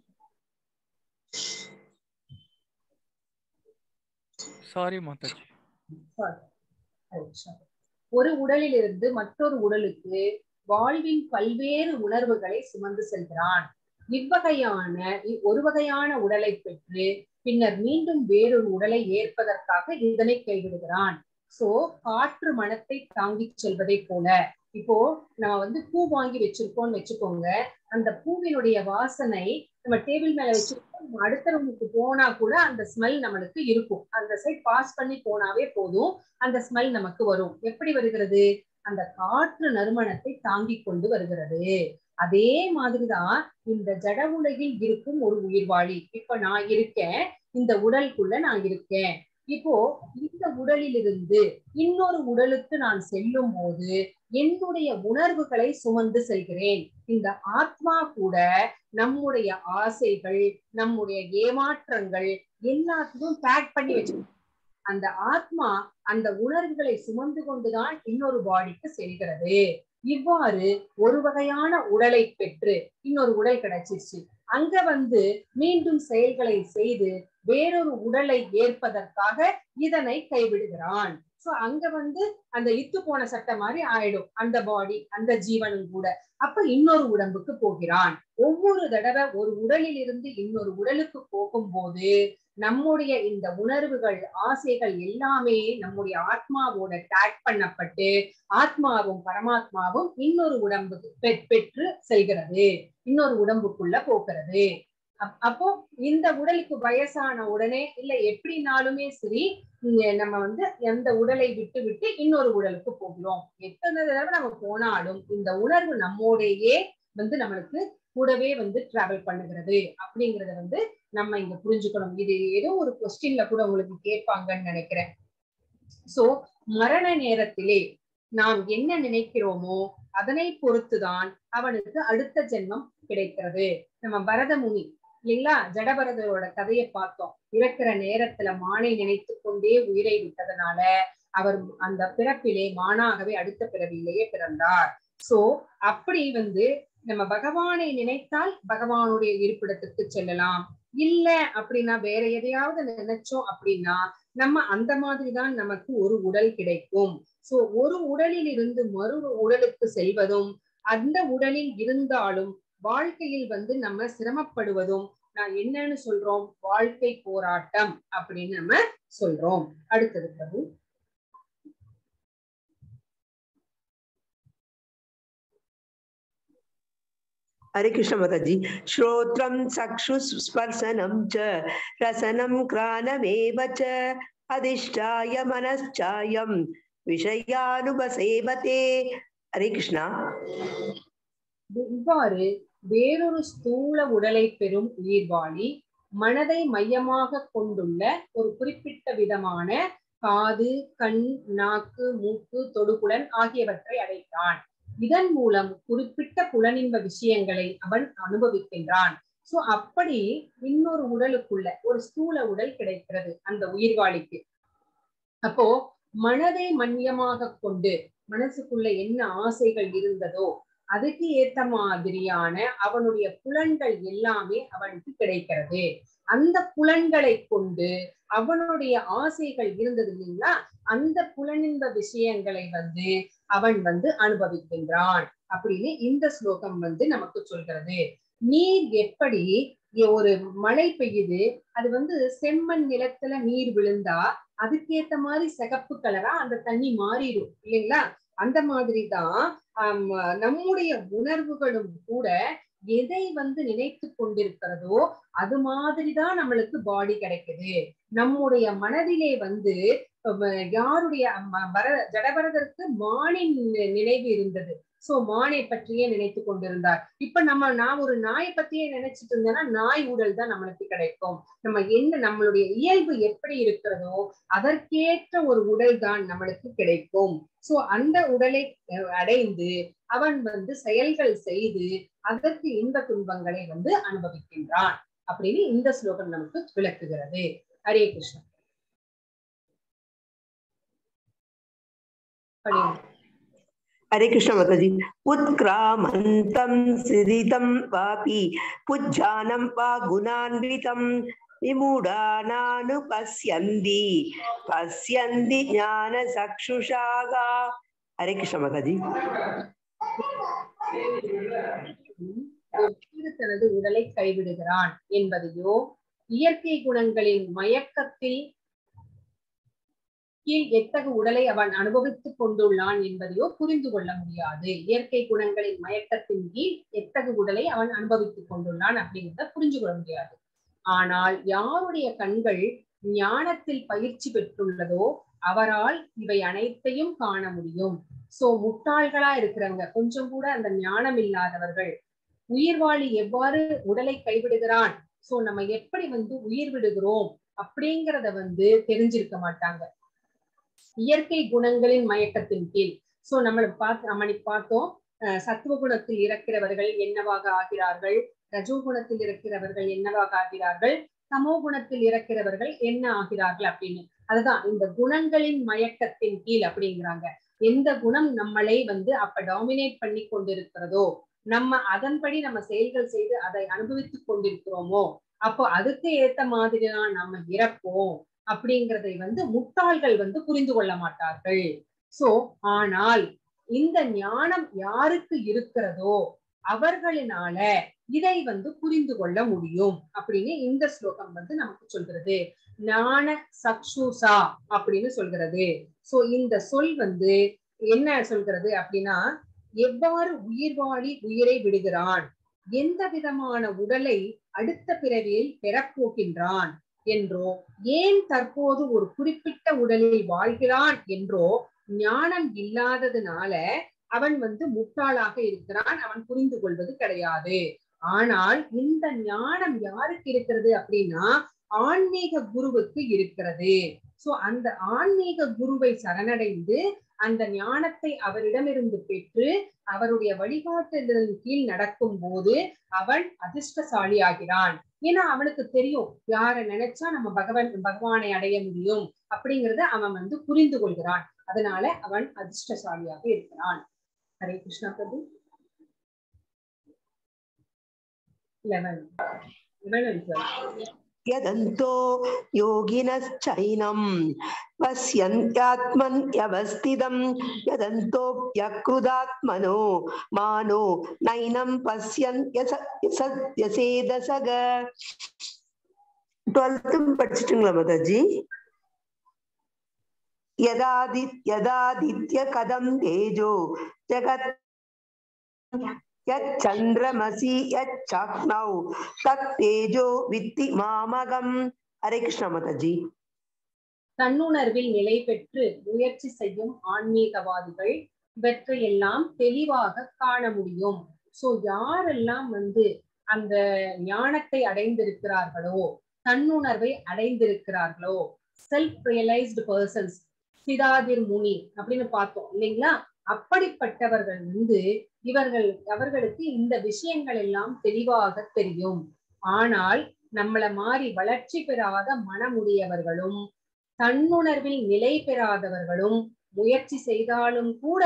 சாரி மாதாஜி Sorry. ஹரே கிருஷ்ணா. ஒரு உடலில் இருந்து மற்றொரு உடலுக்கு வாழ்வின் பல்வேறு உணர்வுகளை சுமந்து செல்கிறான் இவ்வகையான இ- ஒரு வகையான உடலை பெற்று பின்னர் மீண்டும் வேறொரு உடலை ஏற்பதற்காக இதனை கைவிடுகிறான் சோ காற்று மனத்தை தாங்கிச் செல்வதைப் போல இப்போ நம்ம வந்து பூ வாங்கி வச்சிருக்கோம்னு வச்சுக்கோங்க அந்த பூவினுடைய வாசனை நம்ம டேபிள் மேல வச்சிருக்கோம் நம்ம அடுத்த ரூமுக்கு போனா கூட அந்த ஸ்மெல் நம்மளுக்கு இருக்கும் அந்த சைட் பாஸ் பண்ணி போனாவே போதும் அந்த ஸ்மெல் நமக்கு வரும் எப்படி வருகிறது அந்த காற்று நறுமணத்தை தாங்கிக் கொண்டு வருகிறது அதே மாதிரிதான் இந்த ஜட உலகில் இருக்கும் ஒரு உயிர்வாழி இப்ப நான் இருக்கேன் இந்த உடலுக்குள்ள நான் இருக்கேன் இப்போ இந்த உடலிலிருந்து இன்னொரு உடலுக்கு நான் செல்லும் போது என்னுடைய உணர்வுகளை சுமந்து செல்கிறேன் இந்த ஆத்மா கூட நம்முடைய ஆசைகள் நம்முடைய ஏமாற்றங்கள் எல்லாத்தையும் பேக் பண்ணி வச்சு அந்த ஆத்மா அந்த உணர்வுகளை சுமந்து கொண்டுதான் இன்னொரு பாடிக்கு செல்கிறது இவ்வாறு ஒரு வகையான உடலை பெற்று இன்னொரு உடல் கிடைச்சிருச்சு அங்க வந்து மீண்டும் செயல்களை செய்து வேறொரு உடலை ஏற்பதற்காக இதனை கைவிடுகிறான் சோ அங்க வந்து அந்த இத்து போன சட்டை மாதிரி ஆயிடும் அந்த பாடி அந்த ஜீவனும் கூட அப்ப இன்னொரு உடம்புக்கு போகிறான் ஒவ்வொரு தடவை ஒரு உடலில் இருந்து இன்னொரு உடலுக்கு போகும்போது நம்முடைய இந்த உணர்வுகள் ஆசைகள் எல்லாமே நம்முடைய ஆத்மாவோட டேக் பண்ணப்பட்டு ஆத்மாவும் பரமாத்மாவும் இன்னொரு உடம்புக்கு பெ- பெற்று செல்கிறது இன்னொரு உடம்புக்குள்ள போகிறது அப்- அப்போ இந்த உடலுக்கு வயசான உடனே இல்ல எப்படினாலுமே சரி இங்க நம்ம வந்து எந்த உடலை விட்டு விட்டு இன்னொரு உடலுக்கு போகிறோம் எத்தனை தடவை நம்ம போனாலும் இந்த உணர்வு நம்மோடையே வந்து நம்மளுக்கு கூடவே வந்து டிராவல் பண்ணுகிறது அப்படிங்கறத வந்து நம்ம இங்க புரிஞ்சுக்கணும் இது ஏதோ ஒரு கொஸ்டின்ல கூட உங்களுக்கு கேட்பாங்கன்னு நினைக்கிறேன் சோ மரண நேரத்திலே நாம் என்ன நினைக்கிறோமோ அதனை பொறுத்துதான் அவனுக்கு அடுத்த ஜென்மம் கிடைக்கிறது நம்ம பரத முனி இல்லைங்களா ஜடபரதரோட கதையை பார்த்தோம் இறக்கிற நேரத்துல மானை நினைத்து கொண்டே உயிரை விட்டதனால அவர் அந்த பிறப்பிலே மானாகவே அடுத்த பிறவியிலேயே பிறந்தார் சோ அப்படி வந்து நம்ம பகவானை நினைத்தால் பகவானுடைய இருப்பிடத்துக்கு செல்லலாம் இல்ல அப்படின்னா வேற எதையாவது நினைச்சோம் அப்படின்னா நம்ம அந்த மாதிரிதான் நமக்கு ஒரு உடல் கிடைக்கும் சோ ஒரு உடலில் இருந்து மறு உடலுக்கு செல்வதும் அந்த உடலில் இருந்தாலும் வாழ்க்கையில் வந்து நம்ம சிரமப்படுவதும் நான் என்னன்னு சொல்றோம் வாழ்க்கை போராட்டம் அப்படின்னு நம்ம சொல்றோம் அடுத்தது பிரபு हरे कृष्ण माताजी श्रोत्रं चक्षुस्पर्शनं च रसनं क्रानमेव च अधिष्ठाय मनश्चायं விஷயானுபசேவதே ஹரே கிருஷ்ணா இவ்வாறு வேறொரு ஸ்தூல உடலை பெறும் உயிர்வாளி மனதை மையமாக கொண்டுள்ள ஒரு குறிப்பிட்ட விதமான காது கண் நாக்கு மூக்கு தொடுபுலன் ஆகியவற்றை அடைகிறான் இதன் மூலம் குறிப்பிட்ட புலனின்ப விஷயங்களை அவன் அனுபவிக்கின்றான் சோ அப்படி இன்னொரு உடலுக்குள்ள ஒரு ஸ்தூல உடல் கிடைக்கிறது அந்த உயிர்வாளிக்கு அப்போ மனதை மையமாக கொண்டு மனசுக்குள்ள என்ன ஆசைகள் இருந்ததோ அதுக்கு ஏத்த மாதிரியான அவனுடைய புலன்கள் எல்லாமே அவனுக்கு கிடைக்கிறது அந்த புலன்களை கொண்டு அவனுடைய ஆசைகள் இருந்தது இல்லைங்களா அந்த புலனின்ப விஷயங்களை வந்து அவன் வந்து அனுபவிக்கின்றான் அப்படின்னு இந்த ஸ்லோகம் வந்து நமக்கு சொல்கிறது நீர் எப்படி ஒரு மழை பெய்யுது அது வந்து செம்மண் நிலத்துல நீர் விழுந்தா அதுக்கேத்த மாதிரி சிகப்பு கலரா அந்த தண்ணி மாறிடும் இல்லைங்களா அந்த மாதிரிதான் ஆஹ் நம்முடைய உணர்வுகளும் கூட எதை வந்து நினைத்து கொண்டிருக்கிறதோ அது மாதிரிதான் நம்மளுக்கு பாடி கிடைக்குது நம்முடைய மனதிலே வந்து யாருடைய பர ஜடபரதற்கு மானின் நினைவு இருந்தது சோ மானை பற்றியே நினைத்து கொண்டிருந்தார் இப்ப நம்ம நான் ஒரு நாயை பத்தியே நினைச்சிட்டு இருந்தேன்னா நாய் உடல் தான் நம்மளுக்கு கிடைக்கும் நம்ம என்ன நம்மளுடைய இயல்பு எப்படி இருக்கிறதோ அதற்கேற்ற ஒரு உடல் தான் நம்மளுக்கு கிடைக்கும் சோ அந்த உடலை அடைந்து அவன் வந்து செயல்கள் செய்து அதற்கு இன்ப துன்பங்களை வந்து அனுபவிக்கின்றான் அப்படின்னு இந்த ஸ்லோகம் நமக்கு விளக்குகிறது ஹரே கிருஷ்ணன் हरे कृष्ण माताजी उत्क्रामन्तं सिदितं वापि पुज्जानं वा गुणान्वितं विमूढानानुपश्यन्ति पश्यन्ति ज्ञानचक्षुषाः हरे कृष्ण माताजी தனது உடலை கைவிடுகிறான் என்பதையோ இயற்கை குணங்களின் மயக்கத்தில் கீழ் எத்தகு உடலை அவன் அனுபவித்துக் கொண்டுள்ளான் என்பதையோ புரிந்து கொள்ள முடியாது இயற்கை குணங்களின் மயக்கத்தின் கீழ் எத்தகு உடலை அவன் அனுபவித்துக் கொண்டுள்ளான் அப்படிங்கிறத புரிஞ்சு கொள்ள முடியாது ஆனால் யாருடைய கண்கள் ஞானத்தில் பயிற்சி பெற்றுள்ளதோ அவரால் இவை அனைத்தையும் காண முடியும் சோ முட்டாள்களா இருக்கிறவங்க கொஞ்சம் கூட அந்த ஞானம் இல்லாதவர்கள் உயிர்வாழி எவ்வாறு உடலை கைவிடுகிறான் சோ நம்ம எப்படி வந்து உயிர் விடுகிறோம் அப்படிங்கிறத வந்து தெரிஞ்சிருக்க மாட்டாங்க இயற்கை குணங்களின் மயக்கத்தின் கீழ் சோ நம்மள பார்த்து நம்ம பார்த்தோம் சத்துவ குணத்தில் இருக்கிறவர்கள் என்னவாக ஆகிறார்கள் ரஜோ குணத்தில் இருக்கிறவர்கள் என்னவாக ஆகிறார்கள் சமோ குணத்தில் இருக்கிறவர்கள் என்ன ஆகிறார்கள் அப்படின்னு அதுதான் இந்த குணங்களின் மயக்கத்தின் கீழ் அப்படிங்கிறாங்க எந்த குணம் நம்மளை வந்து அப்ப டாமினேட் பண்ணி கொண்டிருக்கிறதோ நம்ம அதன்படி நம்ம செயல்கள் செய்து அதை அனுபவித்துக் கொண்டிருக்கிறோமோ அப்போ அதுக்கு ஏத்த மாதிரிதான் நம்ம இறப்போம் அப்படிங்கிறதை வந்து முட்டாள்கள் வந்து புரிந்து கொள்ள மாட்டார்கள் சோ ஆனால் இந்த ஞானம் யாருக்கு இருக்கிறதோ அவர்களினால இதை வந்து புரிந்து கொள்ள முடியும் அப்படின்னு இந்த ஸ்லோகம் வந்து நமக்கு சொல்கிறது ஞான சக்ஷுசா அப்படின்னு சொல்கிறது சோ இந்த சொல் வந்து என்ன சொல்கிறது அப்படின்னா எவ்வாறு உயிர் வாழி உயிரை விடுகிறான் எந்த விதமான உடலை அடுத்த பிறவியில் பெறப்போகின்றான் என்றோ ஏன் தற்போது ஒரு குறிப்பிட்ட உடலில் வாழ்கிறான் என்றோ ஞானம் இல்லாததுனால அவன் வந்து முட்டாளாக இருக்கிறான் அவன் புரிந்து கொள்வது கிடையாது ஆனால் இந்த ஞானம் யாருக்கு இருக்கிறது அப்படின்னா ஆன்மீக குருவுக்கு இருக்கிறது சோ அந்த ஆன்மீக குருவை சரணடைந்து அந்த ஞானத்தை அவரிடமிருந்து பெற்று அவருடைய வழிகாட்டுதலின் கீழ் நடக்கும் போது அவன் அதிர்ஷ்டசாலி ஆகிறான் ஏன்னா அவனுக்கு தெரியும் யார நினைச்சா நம்ம பகவான் பகவானை அடைய முடியும் அப்படிங்கறத அவன் வந்து புரிந்து கொள்கிறான் அதனால அவன் அதிர்ஷ்டசாலியாக இருக்கிறான் ஹரே கிருஷ்ணா பிரபு லெவன் லெவன் यदन्तो योगिनश्चैनं पश्यन्त्यात्मन्यवस्थितं यदन्तोऽप्यकृदात्मनो मानो नैनं पश्यन् यसेदसग டுவெல்த்தும் படிச்சிட்டுங்களா மாதாஜி யதாதி யதாதித்ய கதம் தேஜோ ஜகத் यच्चन्द्रमसि यच्चाक्नौ तत्तेजो वित्ति மாமகம் ஹரே கிருஷ்ணா மாதாஜி தன்னுணர்வில் நிலை பெற்று முயற்சி செய்யும் ஆன்மீகவாதிகள் இவற்றையெல்லாம் தெளிவாக காண முடியும் சோ யாரெல்லாம் வந்து அந்த ஞானத்தை அடைந்திருக்கிறார்களோ தன்னுணர்வை அடைந்திருக்கிறார்களோ செல்ஃப் ரியலைஸ்டு பர்சன்ஸ் சிதாதிர் முனி அப்படின்னு பார்த்தோம் இல்லைங்களா அப்படிப்பட்டவர்கள் வந்து இவர்கள் அவர்களுக்கு இந்த விஷயங்கள் எல்லாம் தெளிவாக தெரியும் ஆனால் நம்மள மாறி வளர்ச்சி பெறாத மனமுடையவர்களும் தன்னுணர்வில் நிலை பெறாதவர்களும் முயற்சி செய்தாலும் கூட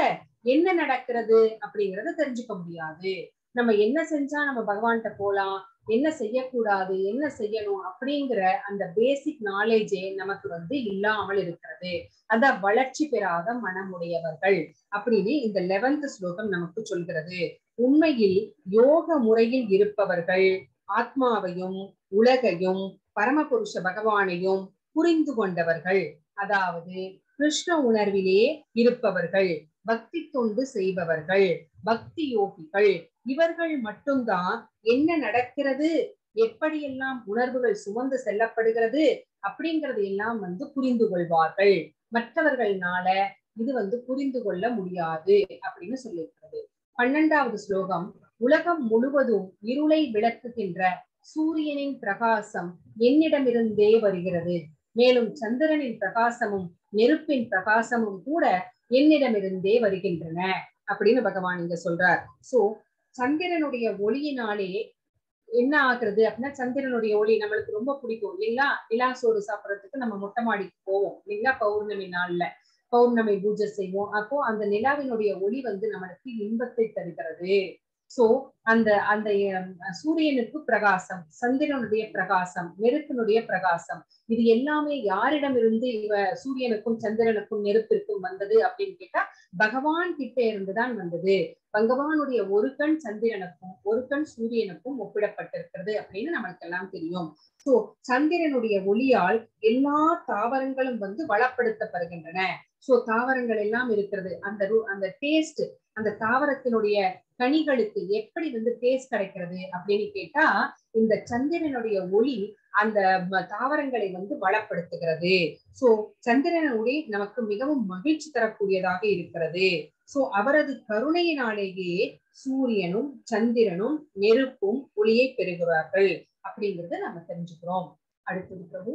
என்ன நடக்கிறது அப்படிங்கறத தெரிஞ்சுக்க முடியாது நம்ம என்ன செஞ்சா நம்ம பகவான்கிட்ட போலாம் என்ன செய்யக்கூடாது என்ன செய்யணும் அப்படிங்கிற அந்த பேசிக் நாலேஜே நமக்கு வந்து இல்லாமல் இருக்கிறது அத வளர்ச்சி பெறாத மனமுடையவர்கள் அப்படின்னு இந்த லெவன்த் ஸ்லோகம் நமக்கு சொல்கிறது உண்மையில் யோக முறையில் இருப்பவர்கள் ஆத்மாவையும் உலகையும் பரமபுருஷ பகவானையும் புரிந்து கொண்டவர்கள் அதாவது கிருஷ்ண உணர்விலே இருப்பவர்கள் பக்தி தொண்டு செய்பவர்கள் பக்தி யோகிகள் இவர்கள் மட்டும்தான் என்ன நடக்கிறது எப்படியெல்லாம் உணர்வுகள் சுமந்து செல்லப்படுகிறது அப்படிங்கறது எல்லாம் வந்து புரிந்து கொள்வார்கள் மற்றவர்கள்னால இது வந்து புரிந்து கொள்ள முடியாது அப்படின்னு சொல்லியிருக்கிறது பன்னெண்டாவது ஸ்லோகம் உலகம் முழுவதும் இருளை விளக்குகின்ற சூரியனின் பிரகாசம் என்னிடமிருந்தே வருகிறது மேலும் சந்திரனின் பிரகாசமும் நெருப்பின் பிரகாசமும் கூட என்னிடமிருந்தே வருகின்றன அப்படின்னு பகவான் இங்க சொல்றார் சோ சந்திரனுடைய ஒளியினாலே என்ன ஆகுறது அப்படின்னா சந்திரனுடைய ஒளி நம்மளுக்கு ரொம்ப பிடிக்கும் இல்லைங்களா நிலா சோறு சாப்பிடறதுக்கு நம்ம மொட்டை மாடிக்கு போவோம் இல்லைங்களா பௌர்ணமி நாள்ல பௌர்ணமி பூஜை செய்வோம் அப்போ அந்த நிலாவினுடைய ஒளி வந்து நம்மளுக்கு இன்பத்தை தருகிறது சோ அந்த அந்த சூரியனுக்கு பிரகாசம் சந்திரனுடைய பிரகாசம் நெருப்பினுடைய பிரகாசம் இது எல்லாமே யாரிடமிருந்து இவ சூரியனுக்கும் சந்திரனுக்கும் நெருப்பிற்கும் வந்தது அப்படின்னு கேட்டா பகவான் கிட்ட இருந்துதான் வந்தது பகவானுடைய ஒரு கண் சந்திரனுக்கும் ஒரு கண் சூரியனுக்கும் ஒப்பிடப்பட்டிருக்கிறது அப்படின்னு நமக்கு எல்லாம் தெரியும் சோ சந்திரனுடைய ஒளியால் எல்லா தாவரங்களும் வந்து வளப்படுத்தப்படுகின்றன சோ தாவரங்கள் எல்லாம் இருக்கிறது அந்த அந்த டேஸ்ட் அந்த தாவரத்தினுடைய கனிகளுக்கு எப்படி வந்து டேஸ்ட் கிடைக்கிறது அப்படின்னு கேட்டா இந்த சந்திரனுடைய ஒளி அந்த தாவரங்களை வந்து வளப்படுத்துகிறது சோ சந்திரன் ஒளி நமக்கு மிகவும் மகிழ்ச்சி தரக்கூடியதாக இருக்கிறது சோ அவரது கருணையினாலேயே சூரியனும் சந்திரனும் நெருப்பும் ஒளியை பெறுகிறார்கள் அப்படிங்கறத நம்ம தெரிஞ்சுக்கிறோம் அடுத்தது பிரபு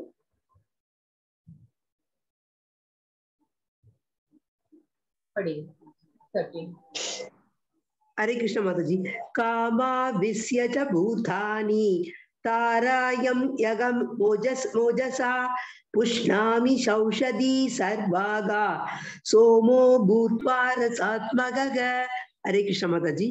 படி தேர்ட்டீன் हरे कृष्ण माता जी कामा विस्य च भूतानि तारायं यगं मोजस मोजसा पुष्णामि सौषधी सर्वागा सोमो भूत्वा रसात्मगः हरे कृष्ण माता जी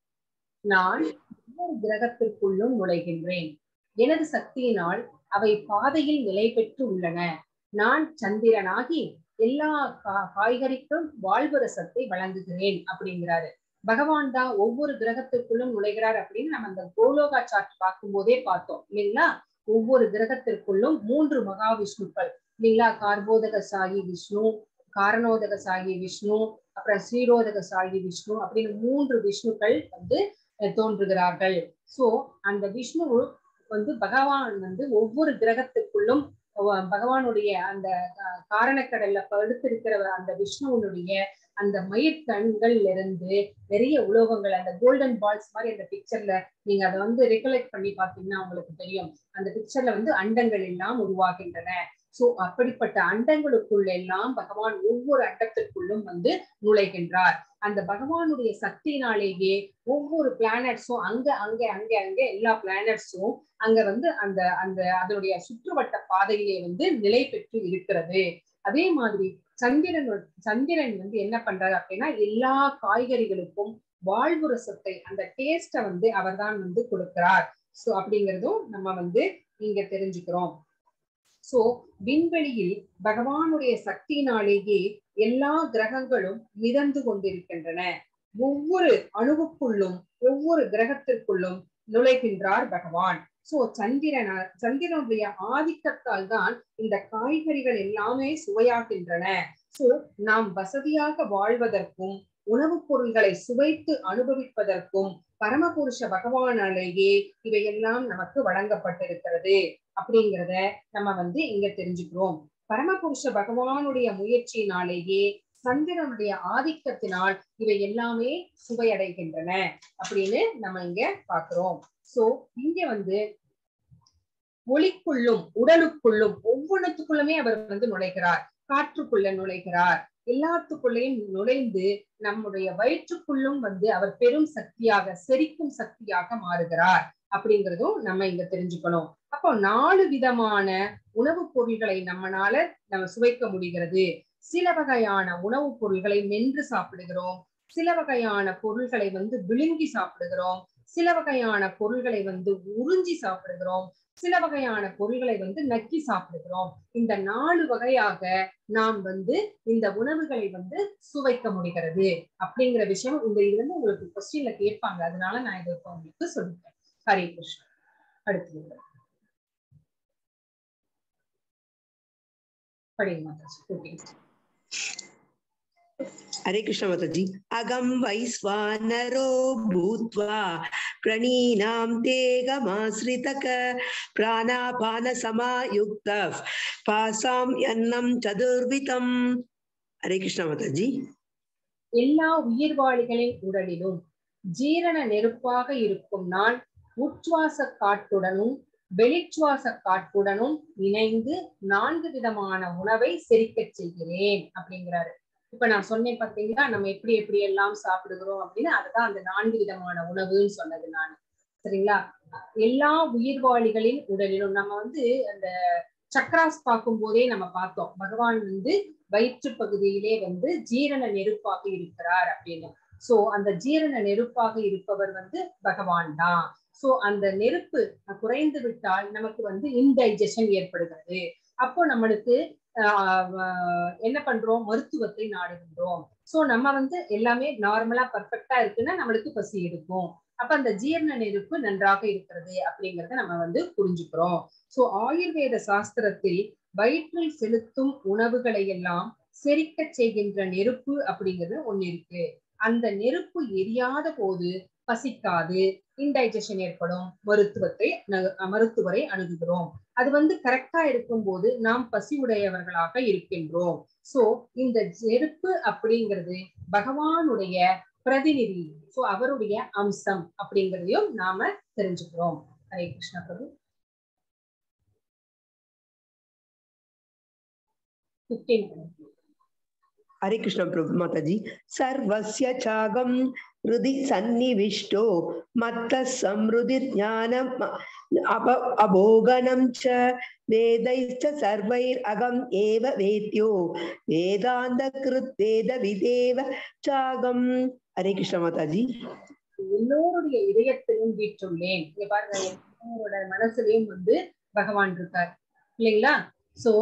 நான் ஒவ்வொரு கிரகத்திற்குள்ளும் நுழைகின்றேன் எனது சக்தியினால் அவை பாதையில் நிலை பெற்று உள்ளன நான் சந்திரனாகி எல்லா கா- காய்கறிக்கும் வாழ்வு ரசத்தை வழங்குகிறேன் அப்படிங்கிறாரு பகவான் தான் ஒவ்வொரு கிரகத்திற்குள்ளும் நுழைகிறார் அப்படின்னு நம்ம அந்த கோலோகா சார்ட் பார்க்கும் போதே பார்த்தோம் இல்லைங்களா ஒவ்வொரு கிரகத்திற்குள்ளும் மூன்று மகாவிஷ்ணுக்கள் இல்லைங்களா கார்போதக சாயி விஷ்ணு காரணோதக சாயி விஷ்ணு அப்புறம் ஸ்ரீரோதக சாயி விஷ்ணு அப்படின்னு மூன்று விஷ்ணுக்கள் வந்து அஹ், தோன்றுகிறார்கள் சோ அந்த விஷ்ணு வந்து பகவான் வந்து ஒவ்வொரு கிரகத்துக்குள்ளும் அவ- பகவானுடைய அந்த அஹ், காரணக்கடல்ல படுத்திருக்கிற அந்த விஷ்ணுவனுடைய அந்த மயிர்கண்கள்ல இருந்து நிறைய உலோகங்கள் அந்த கோல்டன் பால்ஸ் மாதிரி அந்த பிக்சர்ல நீங்க அதை வந்து ரெக்கலெக்ட் பண்ணி பாத்தீங்கன்னா உங்களுக்கு தெரியும் அந்த பிக்சர்ல வந்து அண்டங்கள் எல்லாம் உருவாகின்றன சோ அப்படிப்பட்ட அண்டங்களுக்குள்ள எல்லாம் பகவான் ஒவ்வொரு அண்டத்திற்குள்ளும் வந்து நுழைகின்றார் அந்த பகவானுடைய சக்தியினாலேயே ஒவ்வொரு பிளானட்ஸும் அங்க அங்க அங்க அங்க எல்லா பிளானட்ஸும் அங்க வந்து அந்த அந்த அதனுடைய சுற்றுவட்ட பாதையிலே வந்து நிலை பெற்று இருக்கிறது அதே மாதிரி சந்திரன் வந்து- சந்திரன் வந்து என்ன பண்றாரு அப்படின்னா எல்லா காய்கறிகளுக்கும் வாழ்வு ரசத்தை அந்த டேஸ்ட வந்து அவர்தான் வந்து கொடுக்கிறார் சோ அப்படிங்கறதும் நம்ம வந்து இங்க தெரிஞ்சுக்கிறோம் சோ விண்வெளியில் பகவானுடைய சக்தியினாலேயே எல்லா கிரகங்களும் மிதந்து கொண்டிருக்கின்றன ஒவ்வொரு அணுவுக்குள்ளும் ஒவ்வொரு கிரகத்திற்குள்ளும் நுழைகின்றார் பகவான் சோ சந்திரன சந்திரனுடைய ஆதிக்கத்தால் தான் இந்த காய்கறிகள் எல்லாமே சுவையாகின்றன சோ நாம் வசதியாக வாழ்வதற்கும் உணவுப் பொருள்களை சுவைத்து அனுபவிப்பதற்கும் பரமபுருஷ பகவானாலேயே இவையெல்லாம் நமக்கு வழங்கப்பட்டிருக்கிறது அப்படிங்கிறத நம்ம வந்து இங்க தெரிஞ்சுக்கிறோம் பரமபுருஷ பகவானுடைய முயற்சியினாலேயே சந்திரனுடைய ஆதிக்கத்தினால் இவை எல்லாமே சுவையடைகின்றன அப்படின்னு நம்ம இங்க பாக்குறோம் சோ இங்க வந்து ஒளிக்குள்ளும் உடலுக்குள்ளும் ஒவ்வொன்றுத்துக்குள்ளுமே அவர் வந்து நுழைகிறார் காற்றுக்குள்ள நுழைகிறார் எல்லாத்துக்குள்ளேயும் நுழைந்து நம்முடைய வயிற்றுக்குள்ளும் வந்து அவர் பெரும் சக்தியாக செரிக்கும் சக்தியாக மாறுகிறார் அப்படிங்கிறதும் நம்ம இங்க தெரிஞ்சுக்கணும் அப்போ நாலு விதமான உணவுப் பொருள்களை நம்மனால நம்ம சுவைக்க முடிகிறது சில வகையான உணவுப் பொருள்களை மென்று சாப்பிடுகிறோம் சில வகையான பொருள்களை வந்து விழுங்கி சாப்பிடுகிறோம் சில வகையான பொருள்களை வந்து உறிஞ்சி சாப்பிடுகிறோம் சில வகையான பொருள்களை வந்து நக்கி சாப்பிடுகிறோம் இந்த நாலு வகையாக நாம் வந்து இந்த உணவுகளை வந்து சுவைக்க முடிகிறது அப்படிங்கிற விஷயம் இந்த இது வந்து உங்களுக்கு கொஸ்டின்ல கேட்பாங்க அதனால நான் இதை இப்ப உங்களுக்கு சொல்லிட்டேன் ஹரே கிருஷ்ணா அடுத்து படிங்க மாதாஜி ஓகே हरे कृष्ण माता जी अगम वैश्वानरो भूत्वा प्रणीनां तेगमाश्रितक प्राणापान समायुक्त पासां अन्नं चतुर्विधम् हरे कृष्ण माता जी எல்லா உயிர்வாழிகளின் உடலிலும் ஜீரண நெருப்பாக இருக்கும் நான் உச்சுவாச காற்றுடனும் வெளிச்சுவாச காற்றுடனும் இணைந்து நான்கு விதமான உணவை செரிக்கச் செய்கிறேன் அப்படிங்கிறாரு இப்ப நான் சொன்னேன் பாத்தீங்களா நம்ம எப்படி எப்படி எல்லாம் சாப்பிடுகிறோம் அப்படின்னு அதுதான் அந்த நான்கு விதமான உணவுன்னு சொன்னது நான் சரிங்களா எல்லா உயிர்வாழிகளின் உடலிலும் நம்ம வந்து அந்த சக்ராஸ் பார்க்கும் போதே நம்ம பார்த்தோம் பகவான் வந்து வயிற்று பகுதியிலே வந்து ஜீரண நெருப்பாக இருக்கிறார் அப்படின்னு சோ அந்த ஜீரண நெருப்பாக இருப்பவர் வந்து பகவான் தான் சோ அந்த நெருப்பு குறைந்து விட்டால் நமக்கு வந்து இன்டைஜஷன் ஏற்படுகிறது அப்போ நம்மளுக்கு ஆஹ் என்ன பண்றோம் மருத்துவத்தை நாடுகின்றோம் சோ நம்ம வந்து எல்லாமே நார்மலா பர்ஃபெக்டா இருக்குன்னா நம்மளுக்கு பசி எடுக்கும் அப்ப அந்த ஜீரண நெருப்பு நன்றாக இருக்கிறது அப்படிங்கறத நம்ம வந்து புரிஞ்சுக்கிறோம் சோ ஆயுர்வேத சாஸ்திரத்தில் வயிற்றில் செலுத்தும் உணவுகளை எல்லாம் செரிக்க செய்கின்ற நெருப்பு அப்படிங்கிறது ஒண்ணு இருக்கு அந்த நெருப்பு எரியாத போது பசிக்காது இன்டைஜஷன் ஏற்படும் மருத்துவத்தை மருத்துவரை அணுகுகிறோம் அது வந்து கரெக்டா இருக்கும்போது நாம் பசி உடையவர்களாக இருக்கின்றோம் சோ இந்த நெருப்பு அப்படிங்கிறது பகவானுடைய பிரதிநிதி சோ அவருடைய அம்சம் அப்படிங்கிறதையும் நாம தெரிஞ்சுக்கிறோம் ஹரே கிருஷ்ணா பிரபு हरे कृष्ण प्रभु माता जी सर्वस्य चागम हृदि सन्निविष्टो मत्त समृद्धिर्ज्ञानम् अप अभोगनं च वेदैश्च सर्वैरगम् एव वेद्यो वेदान्तकृत् वेदविदेव चागम् हरे कृष्ण माता जी எல்லோருடைய இதயத்திலும் வீற்றுள்ளேன் இங்க பாருங்க எல்லாரோட மனசுலயும் வந்து பகவான் இருக்கார் இல்லைங்களா சோ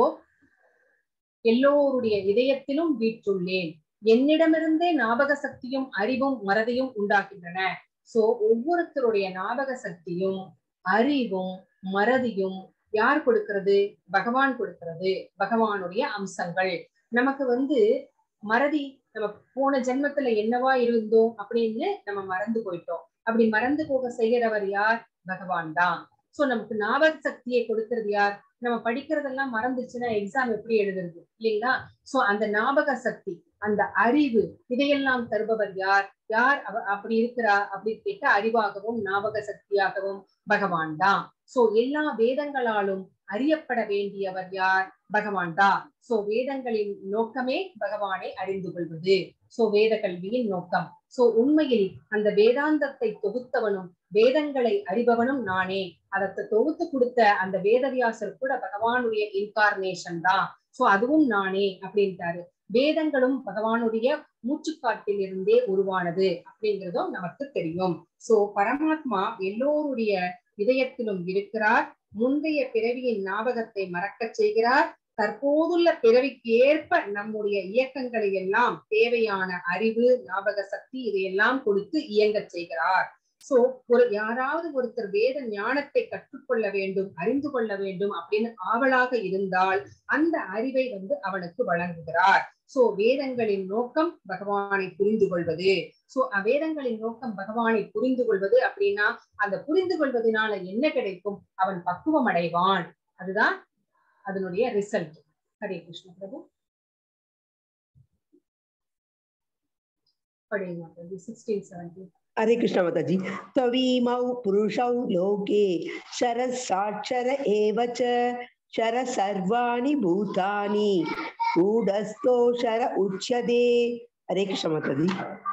எல்லோருடைய இதயத்திலும் வீற்றுள்ளேன் என்னிடமிருந்தே ஞாபக சக்தியும் அறிவும் மறதியும் உண்டாகின்றன சோ ஒவ்வொருத்தருடைய ஞாபக சக்தியும் அறிவும் மறதியும் யார் கொடுக்கிறது பகவான் கொடுக்கிறது பகவானுடைய அம்சங்கள் நமக்கு வந்து மறதி நம்ம போன ஜென்மத்துல என்னவா இருந்தோம் அப்படின்னு நம்ம மறந்து போயிட்டோம் அப்படி மறந்து போக செய்கிறவர் யார் பகவான் தான் சோ நமக்கு ஞாபக சக்தியை கொடுக்கிறது யார் நம்ம படிக்கிறதெல்லாம் மறந்துச்சுன்னா எக்ஸாம் எப்படி எழுதுறது இல்லைங்களா சோ அந்த ஞாபக சக்தி அந்த அறிவு இதையெல்லாம் தருபவர் யார் யார் அவ அப்படி இருக்கிறா அப்படி கேட்ட அறிவாகவும் ஞாபக சக்தியாகவும் பகவான் தான் சோ எல்லா வேதங்களாலும் அறியப்பட வேண்டியவர் யார் பகவான் தான் சோ வேதங்களின் நோக்கமே பகவானை அறிந்து கொள்வது சோ வேத கல்வியின் நோக்கம் சோ உண்மையில் அந்த வேதாந்தத்தை தொகுத்தவனும் வேதங்களை அறிபவனும் நானே அதை தொகுத்து கொடுத்த அந்த வேதவியாசர் கூட பகவானுடைய இன்கார்னேஷன் தான் சோ அதுவும் நானே அப்படின்ட்டாரு வேதங்களும் பகவானுடைய மூச்சுக்காட்டில் இருந்தே உருவானது அப்படிங்கிறதும் நமக்கு தெரியும் சோ பரமாத்மா எல்லோருடைய இதயத்திலும் இருக்கிறார் முந்தைய பிறவியின் ஞாபகத்தை மறக்கச் செய்கிறார் தற்போதுள்ள பிறவிக்கு ஏற்ப நம்முடைய இயக்கங்களை எல்லாம் தேவையான அறிவு ஞாபக சக்தி இதையெல்லாம் கொடுத்து இயங்கச் செய்கிறார் சோ ஒரு யாராவது ஒருத்தர் வேத ஞானத்தை கற்றுக்கொள்ள வேண்டும் அறிந்து கொள்ள வேண்டும் அப்படின்னு ஆவலாக இருந்தால் அந்த அறிவை வந்து அவனுக்கு வழங்குகிறார் சோ வேதங்களின் நோக்கம் பகவானை புரிந்து கொள்வது சோ வேதங்களின் நோக்கம் பகவானை புரிந்து கொள்வது அப்படின்னா அந்த புரிந்து கொள்வதனால என்ன கிடைக்கும் அவன் பக்குவம் அடைவான் அதுதான் அதனுடைய ரிசல்ட் ஹரே கிருஷ்ண பிரபு படிங்க சிக்ஸ்டீன் செவன்டீன் हरे कृष्ण माता जी त्ववीमौ पुरुषौ लोके शरः साक्षर एव च शर सर्वाणि भूतानि गूढस्थो शर उच्यते हरे कृष्ण माता जी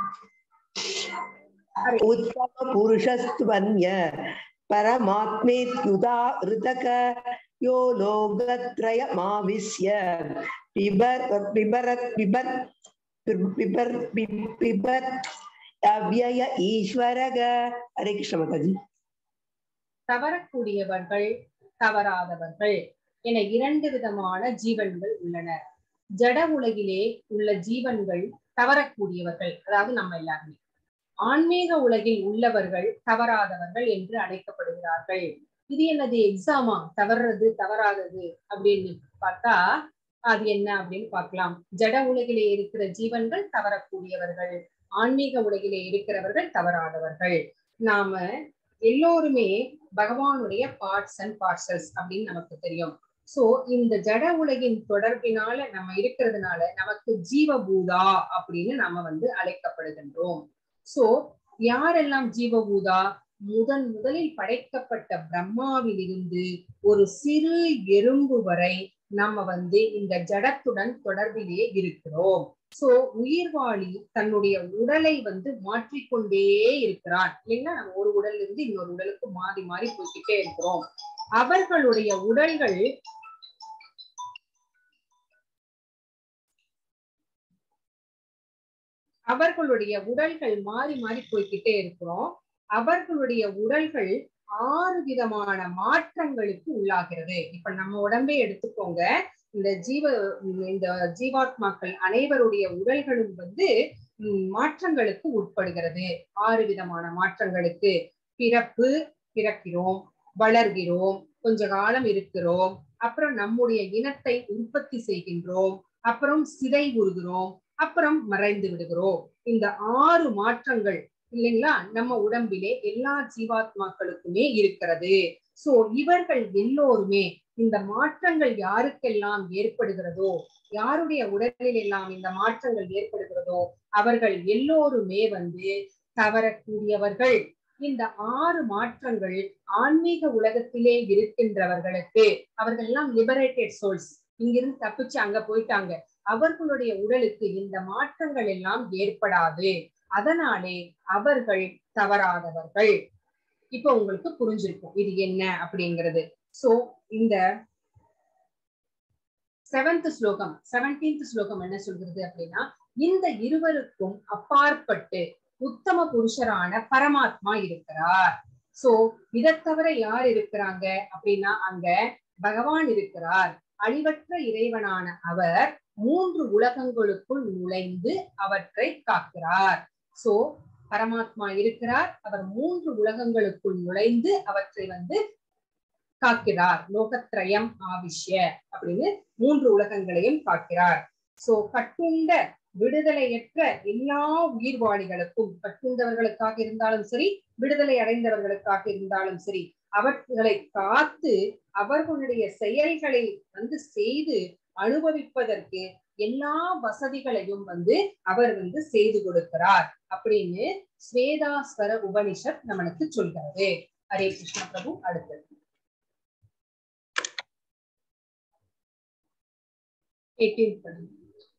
उत्तम पुरुषस्त्वन्य परमात्मेत्युदा ऋतक यो लोकत्रयमाविश्य बिभर बिभर बिभर பிபர் பிபர் அவ்யய ஈஸ்வரக ஹரே கிருஷ்ண மாதாஜி தவறக்கூடியவர்கள் தவறாதவர்கள் என இரண்டு விதமான ஜீவன்கள் உள்ளன ஜட உலகிலே உள்ள ஜீவன்கள் தவறக்கூடியவர்கள் அதாவது நம்ம எல்லாருமே ஆன்மீக உலகில் உள்ளவர்கள் தவறாதவர்கள் என்று அழைக்கப்படுகிறார்கள் இது என்னது எக்ஸாமா தவறுறது தவறாதது அப்படின்னு பார்த்தா அது என்ன அப்படின்னு பார்க்கலாம் ஜட உலகிலே இருக்கிற ஜீவன்கள் தவறக்கூடியவர்கள் ஆன்மீக உலகிலே இருக்கிறவர்கள் தவறாதவர்கள் நாம எல்லோருமே பகவானுடைய பார்ட்ஸ் அண்ட் பார்சல்ஸ் அப்படின்னு நமக்கு தெரியும் சோ இந்த ஜட உலகின் தொடர்பினால நம்ம இருக்கிறதுனால நமக்கு ஜீவபூதா அப்படின்னு நம்ம வந்து அழைக்கப்படுகின்றோம் சோ யாரெல்லாம் ஜீவபூதா முதன் முதலில் படைக்கப்பட்ட பிரம்மாவிலிருந்து ஒரு சிறு எறும்பு வரை நம்ம வந்து இந்த ஜடத்துடன் தொடர்பிலே இருக்கிறோம் சோ உயிர்வாளி தன்னுடைய உடலை வந்து மாற்றிக்கொண்டே இருக்கிறான் இல்லைங்களா நம்ம ஒரு உடல்ல இருந்து இன்னொரு உடலுக்கு மாறி மாறி போய்கிட்டே இருக்கிறோம் அவர்களுடைய உடல்கள் அவர்களுடைய உடல்கள் மாறி மாறி போய்கிட்டே இருக்கிறோம் அவர்களுடைய உடல்கள் ஆறு விதமான மாற்றங்களுக்கு உள்ளாகிறது இப்ப நம்ம உடம்பே எடுத்துக்கோங்க இந்த ஜீவ இந்த ஜீவாத்மாக்கள் அனைவருடைய உடல்களும் வந்து மாற்றங்களுக்கு உட்படுகிறது ஆறு விதமான மாற்றங்களுக்கு பிறப்பு பிறக்கிறோம் வளர்கிறோம் கொஞ்ச காலம் இருக்கிறோம் அப்புறம் நம்முடைய இனத்தை உற்பத்தி செய்கின்றோம் அப்புறம் சிதை உறுகிறோம் அப்புறம் மறைந்து விடுகிறோம் இந்த ஆறு மாற்றங்கள் இல்லைங்களா நம்ம உடம்பிலே எல்லா ஜீவாத்மாக்களுக்குமே இருக்கிறது சோ இவர்கள் எல்லோருமே இந்த மாற்றங்கள் யாருக்கெல்லாம் ஏற்படுகிறதோ யாருடைய உடலில் எல்லாம் இந்த மாற்றங்கள் ஏற்படுகிறதோ அவர்கள் எல்லோருமே வந்து தவறக்கூடியவர்கள் இந்த ஆறு மாற்றங்கள் ஆன்மீக உலகத்திலே இருக்கின்றவர்களுக்கு அவர்கள் எல்லாம் லிபரேட்டட் சோல்ஸ் இங்கிருந்து தப்பிச்சு அங்க போயிட்டாங்க அவர்களுடைய உடலுக்கு இந்த மாற்றங்கள் எல்லாம் ஏற்படாது அதனாலே அவர்கள் தவறாதவர்கள் இப்ப உங்களுக்கு புரிஞ்சிருக்கும் இது என்ன அப்படிங்கிறது சோ இந்த செவன்த் ஸ்லோகம் செவன்டீன்த் ஸ்லோகம் என்ன சொல்கிறது அப்படின்னா இந்த இருவருக்கும் அப்பாற்பட்டு உத்தம புருஷரான பரமாத்மா இருக்கிறார் சோ இதை தவிர யார் இருக்கிறாங்க அப்படின்னா அங்க பகவான் இருக்கிறார் அழிவற்ற இறைவனான அவர் மூன்று உலகங்களுக்குள் நுழைந்து அவற்றை காக்கிறார் சோ பரமாத்மா இருக்கிறார் அவர் மூன்று உலகங்களுக்குள் நுழைந்து அவற்றை வந்து காக்கிறார் லோகத்ரயம் ஆவிஷ்ய அப்படின்னு மூன்று உலகங்களையும் காக்கிறார் சோ கட்டுண்ட விடுதலையற்ற எல்லா உயிர்வாளிகளுக்கும் கட்டுண்டவர்களுக்காக இருந்தாலும் சரி விடுதலை அடைந்தவர்களுக்காக இருந்தாலும் சரி அவர்களை காத்து அவர்களுடைய செயல்களை வந்து செய்து அனுபவிப்பதற்கு எல்லா வசதிகளையும் வந்து அவர் வந்து செய்து கொடுக்கிறார் அப்படின்னு ஸ்வேதாஸ்வர உபனிஷத் நம்மளுக்கு சொல்கிறது ஹரே கிருஷ்ண பிரபு அடுத்தது எயிட்டீன் பண்ணுங்க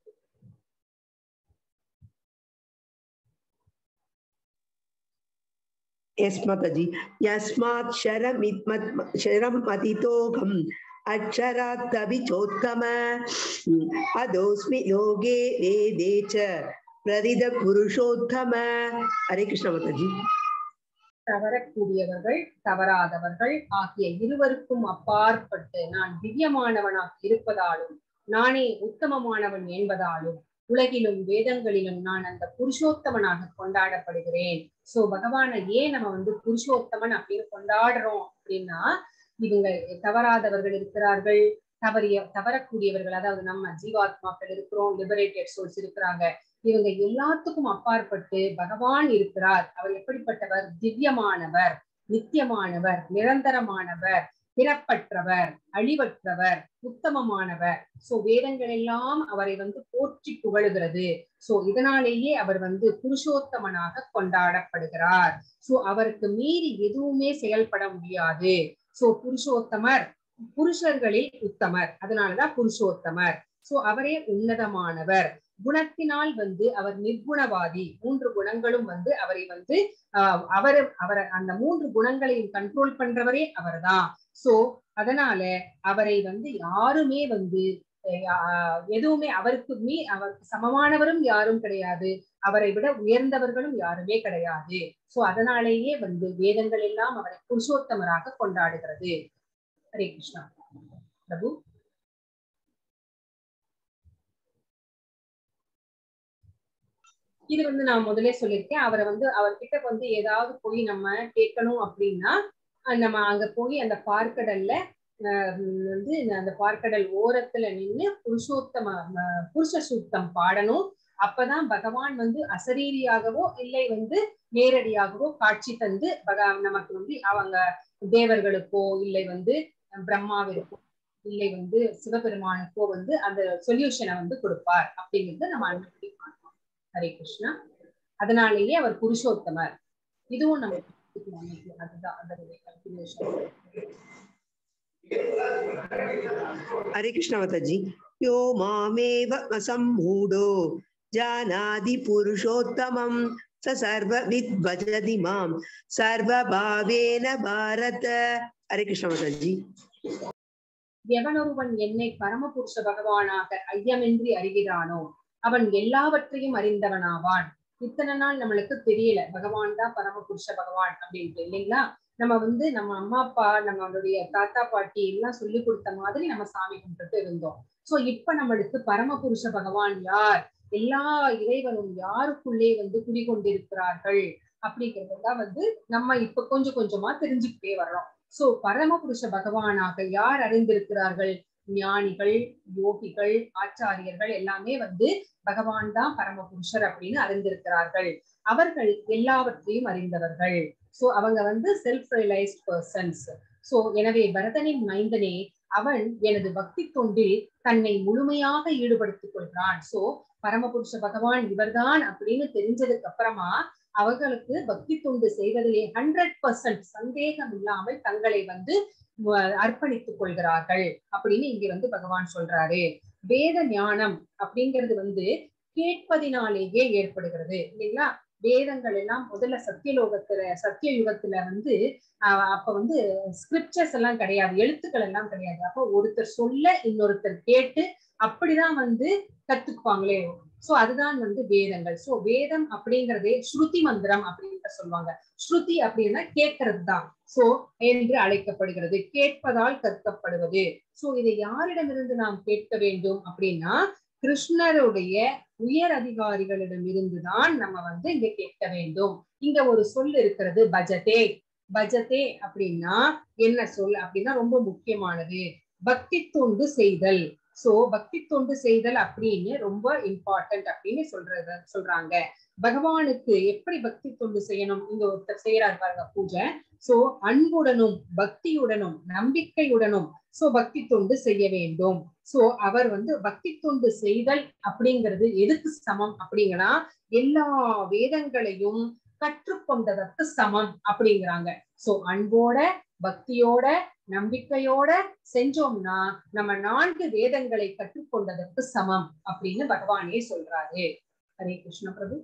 यस्मतजि यस्मात् शरमित्मत् शरम् अतितोघम् अक्षरात्तविचोत्तम अदोऽस्मि लोके वेदे च प्रदिद पुरुषोत्तम हरे कृष्ण माताजी தவறக்கூடியவர்கள் தவறாதவர்கள் ஆகிய இருவருக்கும் அப்பாற்பட்டு நான் திவ்யமானவனாக இருப்பதாலும் நானே உத்தமமானவன் என்பதாலும் உலகிலும் வேதங்களிலும் நான் அந்த புருஷோத்தமனாக கொண்டாடப்படுகிறேன் சோ பகவானை ஏன் நம்ம வந்து புருஷோத்தமன் அப்படின்னு கொண்டாடுறோம் அப்படின்னா இவங்க தவறாதவர்கள் இருக்கிறார்கள் தவறிய தவறக்கூடியவர்கள் அதாவது நம்ம ஜீவாத்மாக்கள் இருக்கிறோம் லிபரேட்டட் சோல்ஸ் இருக்கிறாங்க இவங்க எல்லாத்துக்கும் அப்பாற்பட்டு பகவான் இருக்கிறார் அவர் எப்படிப்பட்டவர் திவ்யமானவர் நித்தியமானவர் நிரந்தரமானவர் பிறப்பற்றவர் அழிவற்றவர் உத்தமமானவர் சோ வேதங்கள் எல்லாம் அவரை வந்து போற்றி புகழுகிறது சோ இதனாலேயே அவர் வந்து புருஷோத்தமனாக கொண்டாடப்படுகிறார் சோ அவருக்கு மீறி எதுவுமே செயல்பட முடியாது சோ புருஷோத்தமர் புருஷர்களில் உத்தமர் அதனாலதான் புருஷோத்தமர் சோ அவரே உன்னதமானவர் குணத்தினால் வந்து அவர் நிர்குணவாதி மூன்று குணங்களும் வந்து அவரை வந்து ஆஹ் அவர் அவரை அந்த மூன்று குணங்களையும் கண்ட்ரோல் பண்றவரே அவர்தான் சோ அதனால அவரை வந்து யாருமே வந்து ஆஹ் எதுவுமே அவருக்கு மீ அவருக்கு சமமானவரும் யாரும் கிடையாது அவரை விட உயர்ந்தவர்களும் யாருமே கிடையாது சோ அதனாலேயே வந்து வேதங்கள் எல்லாம் அவரை புருஷோத்தமராக கொண்டாடுகிறது ஹரே கிருஷ்ணா பிரபு இது வந்து நான் முதல்ல சொல்லியிருக்கேன் அவரை வந்து அவர்கிட்ட வந்து ஏதாவது போய் நம்ம கேட்கணும் அப்படின்னா அஹ் நம்ம அங்க போய் அந்த பார்க்கடல்ல ஆஹ் வந்து அந்த பார்க்கடல் ஓரத்துல நின்னு புருஷோத்தம ம- புருஷ சூக்தம் பாடணும் அப்பதான் பகவான் வந்து அசரீரியாகவோ இல்லை வந்து நேரடியாகவோ காட்சி தந்து பக நமக்கு வந்து அவங்க தேவர்களுக்கோ இல்லை வந்து பிரம்மாவிற்கோ இல்லை வந்து சிவபெருமானுக்கோ வந்து அந்த சொல்யூஷனை வந்து கொடுப்பார் அப்படிங்கிறது நம்ம அன்படி பார்ப்போம் ஹரே கிருஷ்ணா அதனாலேயே அவர் புருஷோத்தமர் இதுவும் நம்ம தெரிஞ்சுக்கணும் இன்னைக்கு. அதுதான் அதனுடைய கன்டினியூஷன் हरे कृष्ण माता जी यो मामेव असम्मूढो जानाति पुरुषोत्तमं स सर्वविद् भजति मां सर्वभावेन भारत हरे कृष्ण माता जी எவனொருவன் என்னை பரமபுருஷ பகவானாக ஐயமின்றி அறிகிறானோ அவன் எல்லாவற்றையும் அறிந்தவனாவான் இத்தனை நாள் நம்மளுக்கு தெரியல பகவான் தான் பரமபுருஷ பகவான் அப்படின்ட்டு இல்லைங்களா நம்ம வந்து நம்ம அம்மா அப்பா நம்மளுடைய தாத்தா பாட்டி எல்லாம் சொல்லி கொடுத்த மாதிரி நம்ம சாமி கும்பிட்டு இருந்தோம் சோ இப்ப நம்மளுக்கு பரமபுருஷ பகவான் யார் எல்லா இறைவனும் யாருக்குள்ளே வந்து குடிகொண்டிருக்கிறார்கள் அப்படிங்கறதெல்லாம் வந்து நம்ம இப்ப கொஞ்சம் கொஞ்சமா தெரிஞ்சுக்கிட்டே வர்றோம் சோ பரமபுருஷ பகவானாக யார் அறிந்திருக்கிறார்கள் ஞானிகள் யோகிகள் ஆச்சாரியர்கள் எல்லாமே வந்து பகவான் தான் பரமபுருஷர் அப்படின்னு அறிந்திருக்கிறார்கள் அவர்கள் எல்லாவற்றையும் அறிந்தவர்கள் சோ அவங்க வந்து செல்ஃப் ரியலைஸ்ட் பர்சன்ஸ் சோ எனவே பரதனின் மைந்தனே அவன் எனது பக்தி தொண்டில் தன்னை முழுமையாக ஈடுபடுத்திக் கொள்கிறான் சோ பரமபுருஷ பகவான் இவர்தான் அப்படின்னு தெரிஞ்சதுக்கு அப்புறமா அவர்களுக்கு பக்தி தொண்டு செய்வதிலே ஹண்ட்ரட் பர்சன்ட் சந்தேகம் இல்லாமல் தங்களை வந்து வ- அர்ப்பணித்துக் கொள்கிறார்கள் அப்படின்னு இங்க வந்து பகவான் சொல்றாரு வேத ஞானம் அப்படிங்கிறது வந்து கேட்பதினாலேயே ஏற்படுகிறது இல்லைங்களா வேதங்கள் எல்லாம் முதல்ல சத்தியலோகத்துல சத்திய யுகத்துல வந்து ஆஹ் அப்ப வந்து ஸ்கிரிப்சர்ஸ் எல்லாம் கிடையாது எழுத்துக்கள் எல்லாம் கிடையாது அப்ப ஒருத்தர் சொல்ல இன்னொருத்தர் கேட்டு அப்படிதான் வந்து கத்துக்குவாங்களே சோ அதுதான் வந்து வேதங்கள் சோ வேதம் அப்படிங்கறதே ஸ்ருதி மந்திரம் அப்படின்னு சொல்லுவாங்க ஸ்ருதி அப்படின்னா கேட்கறது தான் சோ என்று அழைக்கப்படுகிறது கேட்பதால் கற்கப்படுவது சோ இதை யாரிடமிருந்து நாம் கேட்க வேண்டும் அப்படின்னா கிருஷ்ணருடைய உயர் அதிகாரிகளிடம் இருந்துதான் நம்ம வந்து இங்க கேட்க வேண்டும் இங்க ஒரு சொல் இருக்கிறது பஜதே பஜதே அப்படின்னா என்ன சொல் அப்படின்னா ரொம்ப முக்கியமானது பக்தி தொண்டு செய்தல் சோ பக்தி தொண்டு செய்தல் அப்படின்னு ரொம்ப இம்பார்ட்டன்ட் அப்படின்னு சொல்றது சொல்றாங்க பகவானுக்கு எப்படி பக்தி தொண்டு செய்யணும் இங்க ஒருத்தர் செய்யறாரு பாருங்க பூஜை சோ அன்புடனும் பக்தியுடனும் நம்பிக்கையுடனும் சோ பக்தி தொண்டு செய்ய வேண்டும் சோ அவர் வந்து பக்தி தொண்டு செய்தல் அப்படிங்கிறது எதுக்கு சமம் அப்படிங்கன்னா எல்லா வேதங்களையும் கற்றுக்கொண்டதற்கு சமம் அப்படிங்கிறாங்க சோ அன்போட பக்தியோட நம்பிக்கையோட செஞ்சோம்னா நம்ம நான்கு வேதங்களை கற்றுக்கொண்டதற்கு சமம் அப்படின்னு பகவானே சொல்றாரு ஹரே கிருஷ்ண பிரபு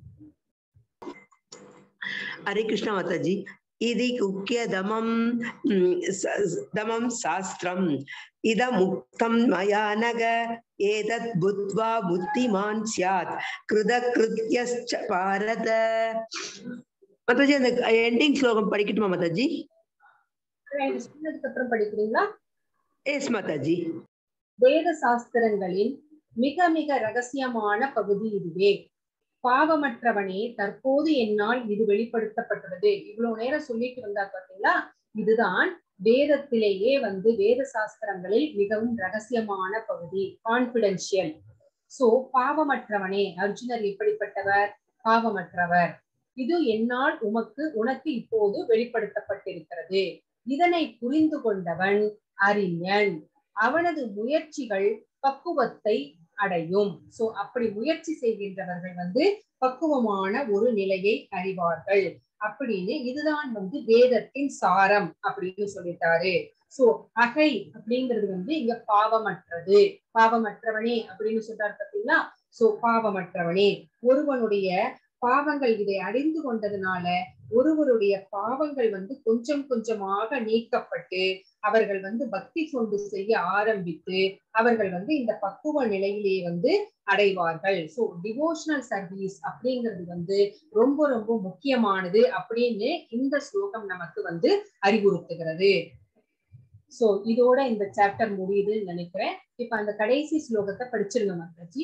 हरे कृष्ण माता जी इति कुक्यदमं म्, स- दमं शास्त्रम् इदमुक्तं मया नग एतत् बुद्ध्वा बुद्धिमान् स्यात् कृतकृत्यश्च भारत மாதாஜி அந்த எண்டிங் ஸ்லோகம் படிக்கட்டுமா மாதாஜி இது சொன்னதுக்கு அப்புறம் படிக்கிறீங்களா எஸ் மாதாஜி வேத சாஸ்திரங்களின் மிக மிக ரகசியமான பகுதி இதுவே பாவமற்றவனே தற்போது என்னால் இது வெளிப்படுத்தப்பட்டுள்ளது இவ்வளவு நேரம் சொல்லிட்டு வந்தார் பாத்தீங்களா இதுதான் வேதத்திலேயே வந்து வேத சாஸ்திரங்களில் மிகவும் ரகசியமான பகுதி கான்பிடென்ஷியல் சோ பாவமற்றவனே அர்ஜுனர் எப்படிப்பட்டவர் பாவமற்றவர் இது என்னால் உமக்கு உனக்கு இப்போது வெளிப்படுத்தப்பட்டிருக்கிறது இதனை புரிந்து கொண்டவன் அறிஞன் அவனது முயற்சிகள் பக்குவத்தை அடையும் சோ அப்படி முயற்சி செய்கின்றவர்கள் வந்து பக்குவமான ஒரு நிலையை அறிவார்கள் அப்படின்னு இதுதான் வந்து வேதத்தின் சாரம் அப்படின்னு சொல்லிட்டாரு சோ அகை அப்படிங்கிறது வந்து இங்க பாவமற்றது பாவமற்றவனே அப்படின்னு சொல்றாரு பாத்தீங்களா சோ பாவமற்றவனே ஒருவனுடைய பாவங்கள் இதை அறிந்து கொண்டதுனால ஒருவருடைய பாவங்கள் வந்து கொஞ்சம் கொஞ்சமாக நீக்கப்பட்டு அவர்கள் வந்து பக்தி தொண்டு செய்ய ஆரம்பித்து அவர்கள் வந்து இந்த பக்குவ நிலையிலேயே வந்து அடைவார்கள் சோ டிவோஷனல் சர்வீஸ் அப்படிங்கிறது வந்து ரொம்ப ரொம்ப முக்கியமானது அப்படின்னு இந்த ஸ்லோகம் நமக்கு வந்து அறிவுறுத்துகிறது சோ இதோட இந்த சாப்டர் முடியுதுன்னு நினைக்கிறேன் இப்ப அந்த கடைசி ஸ்லோகத்தை படிச்சிருங்க மாதாஜி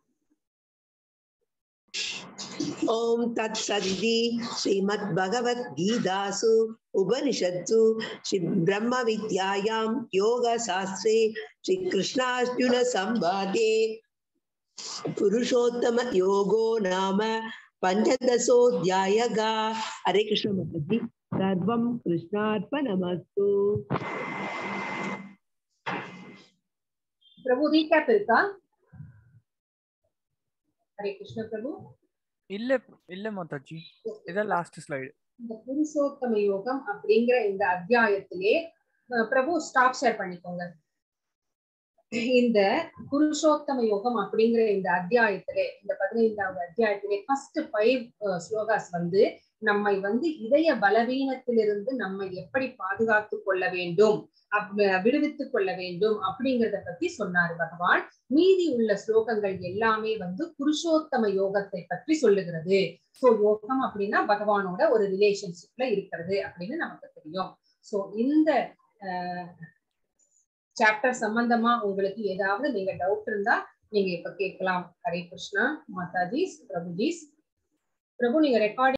ॐ तत्सदिति श्रीमद्भगवद्गीतासु उपनिषत्सु श्रीब्रह्मविद्यायां योगशास्त्रे श्रीकृष्णार्जुनसंवादे पुरुषोत्तमयोगो नाम पञ्चदशोऽध्यायः हरे कृष्ण माताजि सर्वं कृष्णार्पणमस्तु பிரபு ரீகேப் இருக்கா ஹரே கிருஷ்ண பிரபு இல்ல இல்ல மாதாஜி இதான் லாஸ்ட் ஸ்லைடு இந்த புருஷோத்தம யோகம் அப்படிங்கிற இந்த அத்தியாயத்திலே அஹ், பிரபு ஸ்டாப் ஷேர் பண்ணிக்கோங்க இந்த புருஷோத்தம யோகம் அப்படிங்கிற இந்த அத்தியாயத்திலே இந்த பதினைந்தாவது அத்தியாயத்திலே ஃபர்ஸ்ட் ஃபைவ் ஸ்லோகாஸ் வந்து நம்மை வந்து இதய பலவீனத்திலிருந்து நம்மை எப்படி பாதுகாத்துக் கொள்ள வேண்டும் அப்- விடுவித்துக் கொள்ள வேண்டும் அப்படிங்கறத பத்தி சொன்னார் பகவான் மீதி உள்ள ஸ்லோகங்கள் எல்லாமே வந்து புருஷோத்தம யோகத்தை பற்றி சொல்லுகிறது சோ யோகம் அப்படின்னா பகவானோட ஒரு ரிலேஷன்ஷிப்ல இருக்கிறது அப்படின்னு நமக்கு தெரியும் சோ இந்த சாப்டர் சம்பந்தமா உங்களுக்கு ஏதாவது நீங்க டவுட் இருந்தா நீங்க இப்ப கேட்கலாம் ஹரே கிருஷ்ணா மாதாஜி பிரபுஜிஸ் பிரபு நீங்க ரெக்கார்டிங்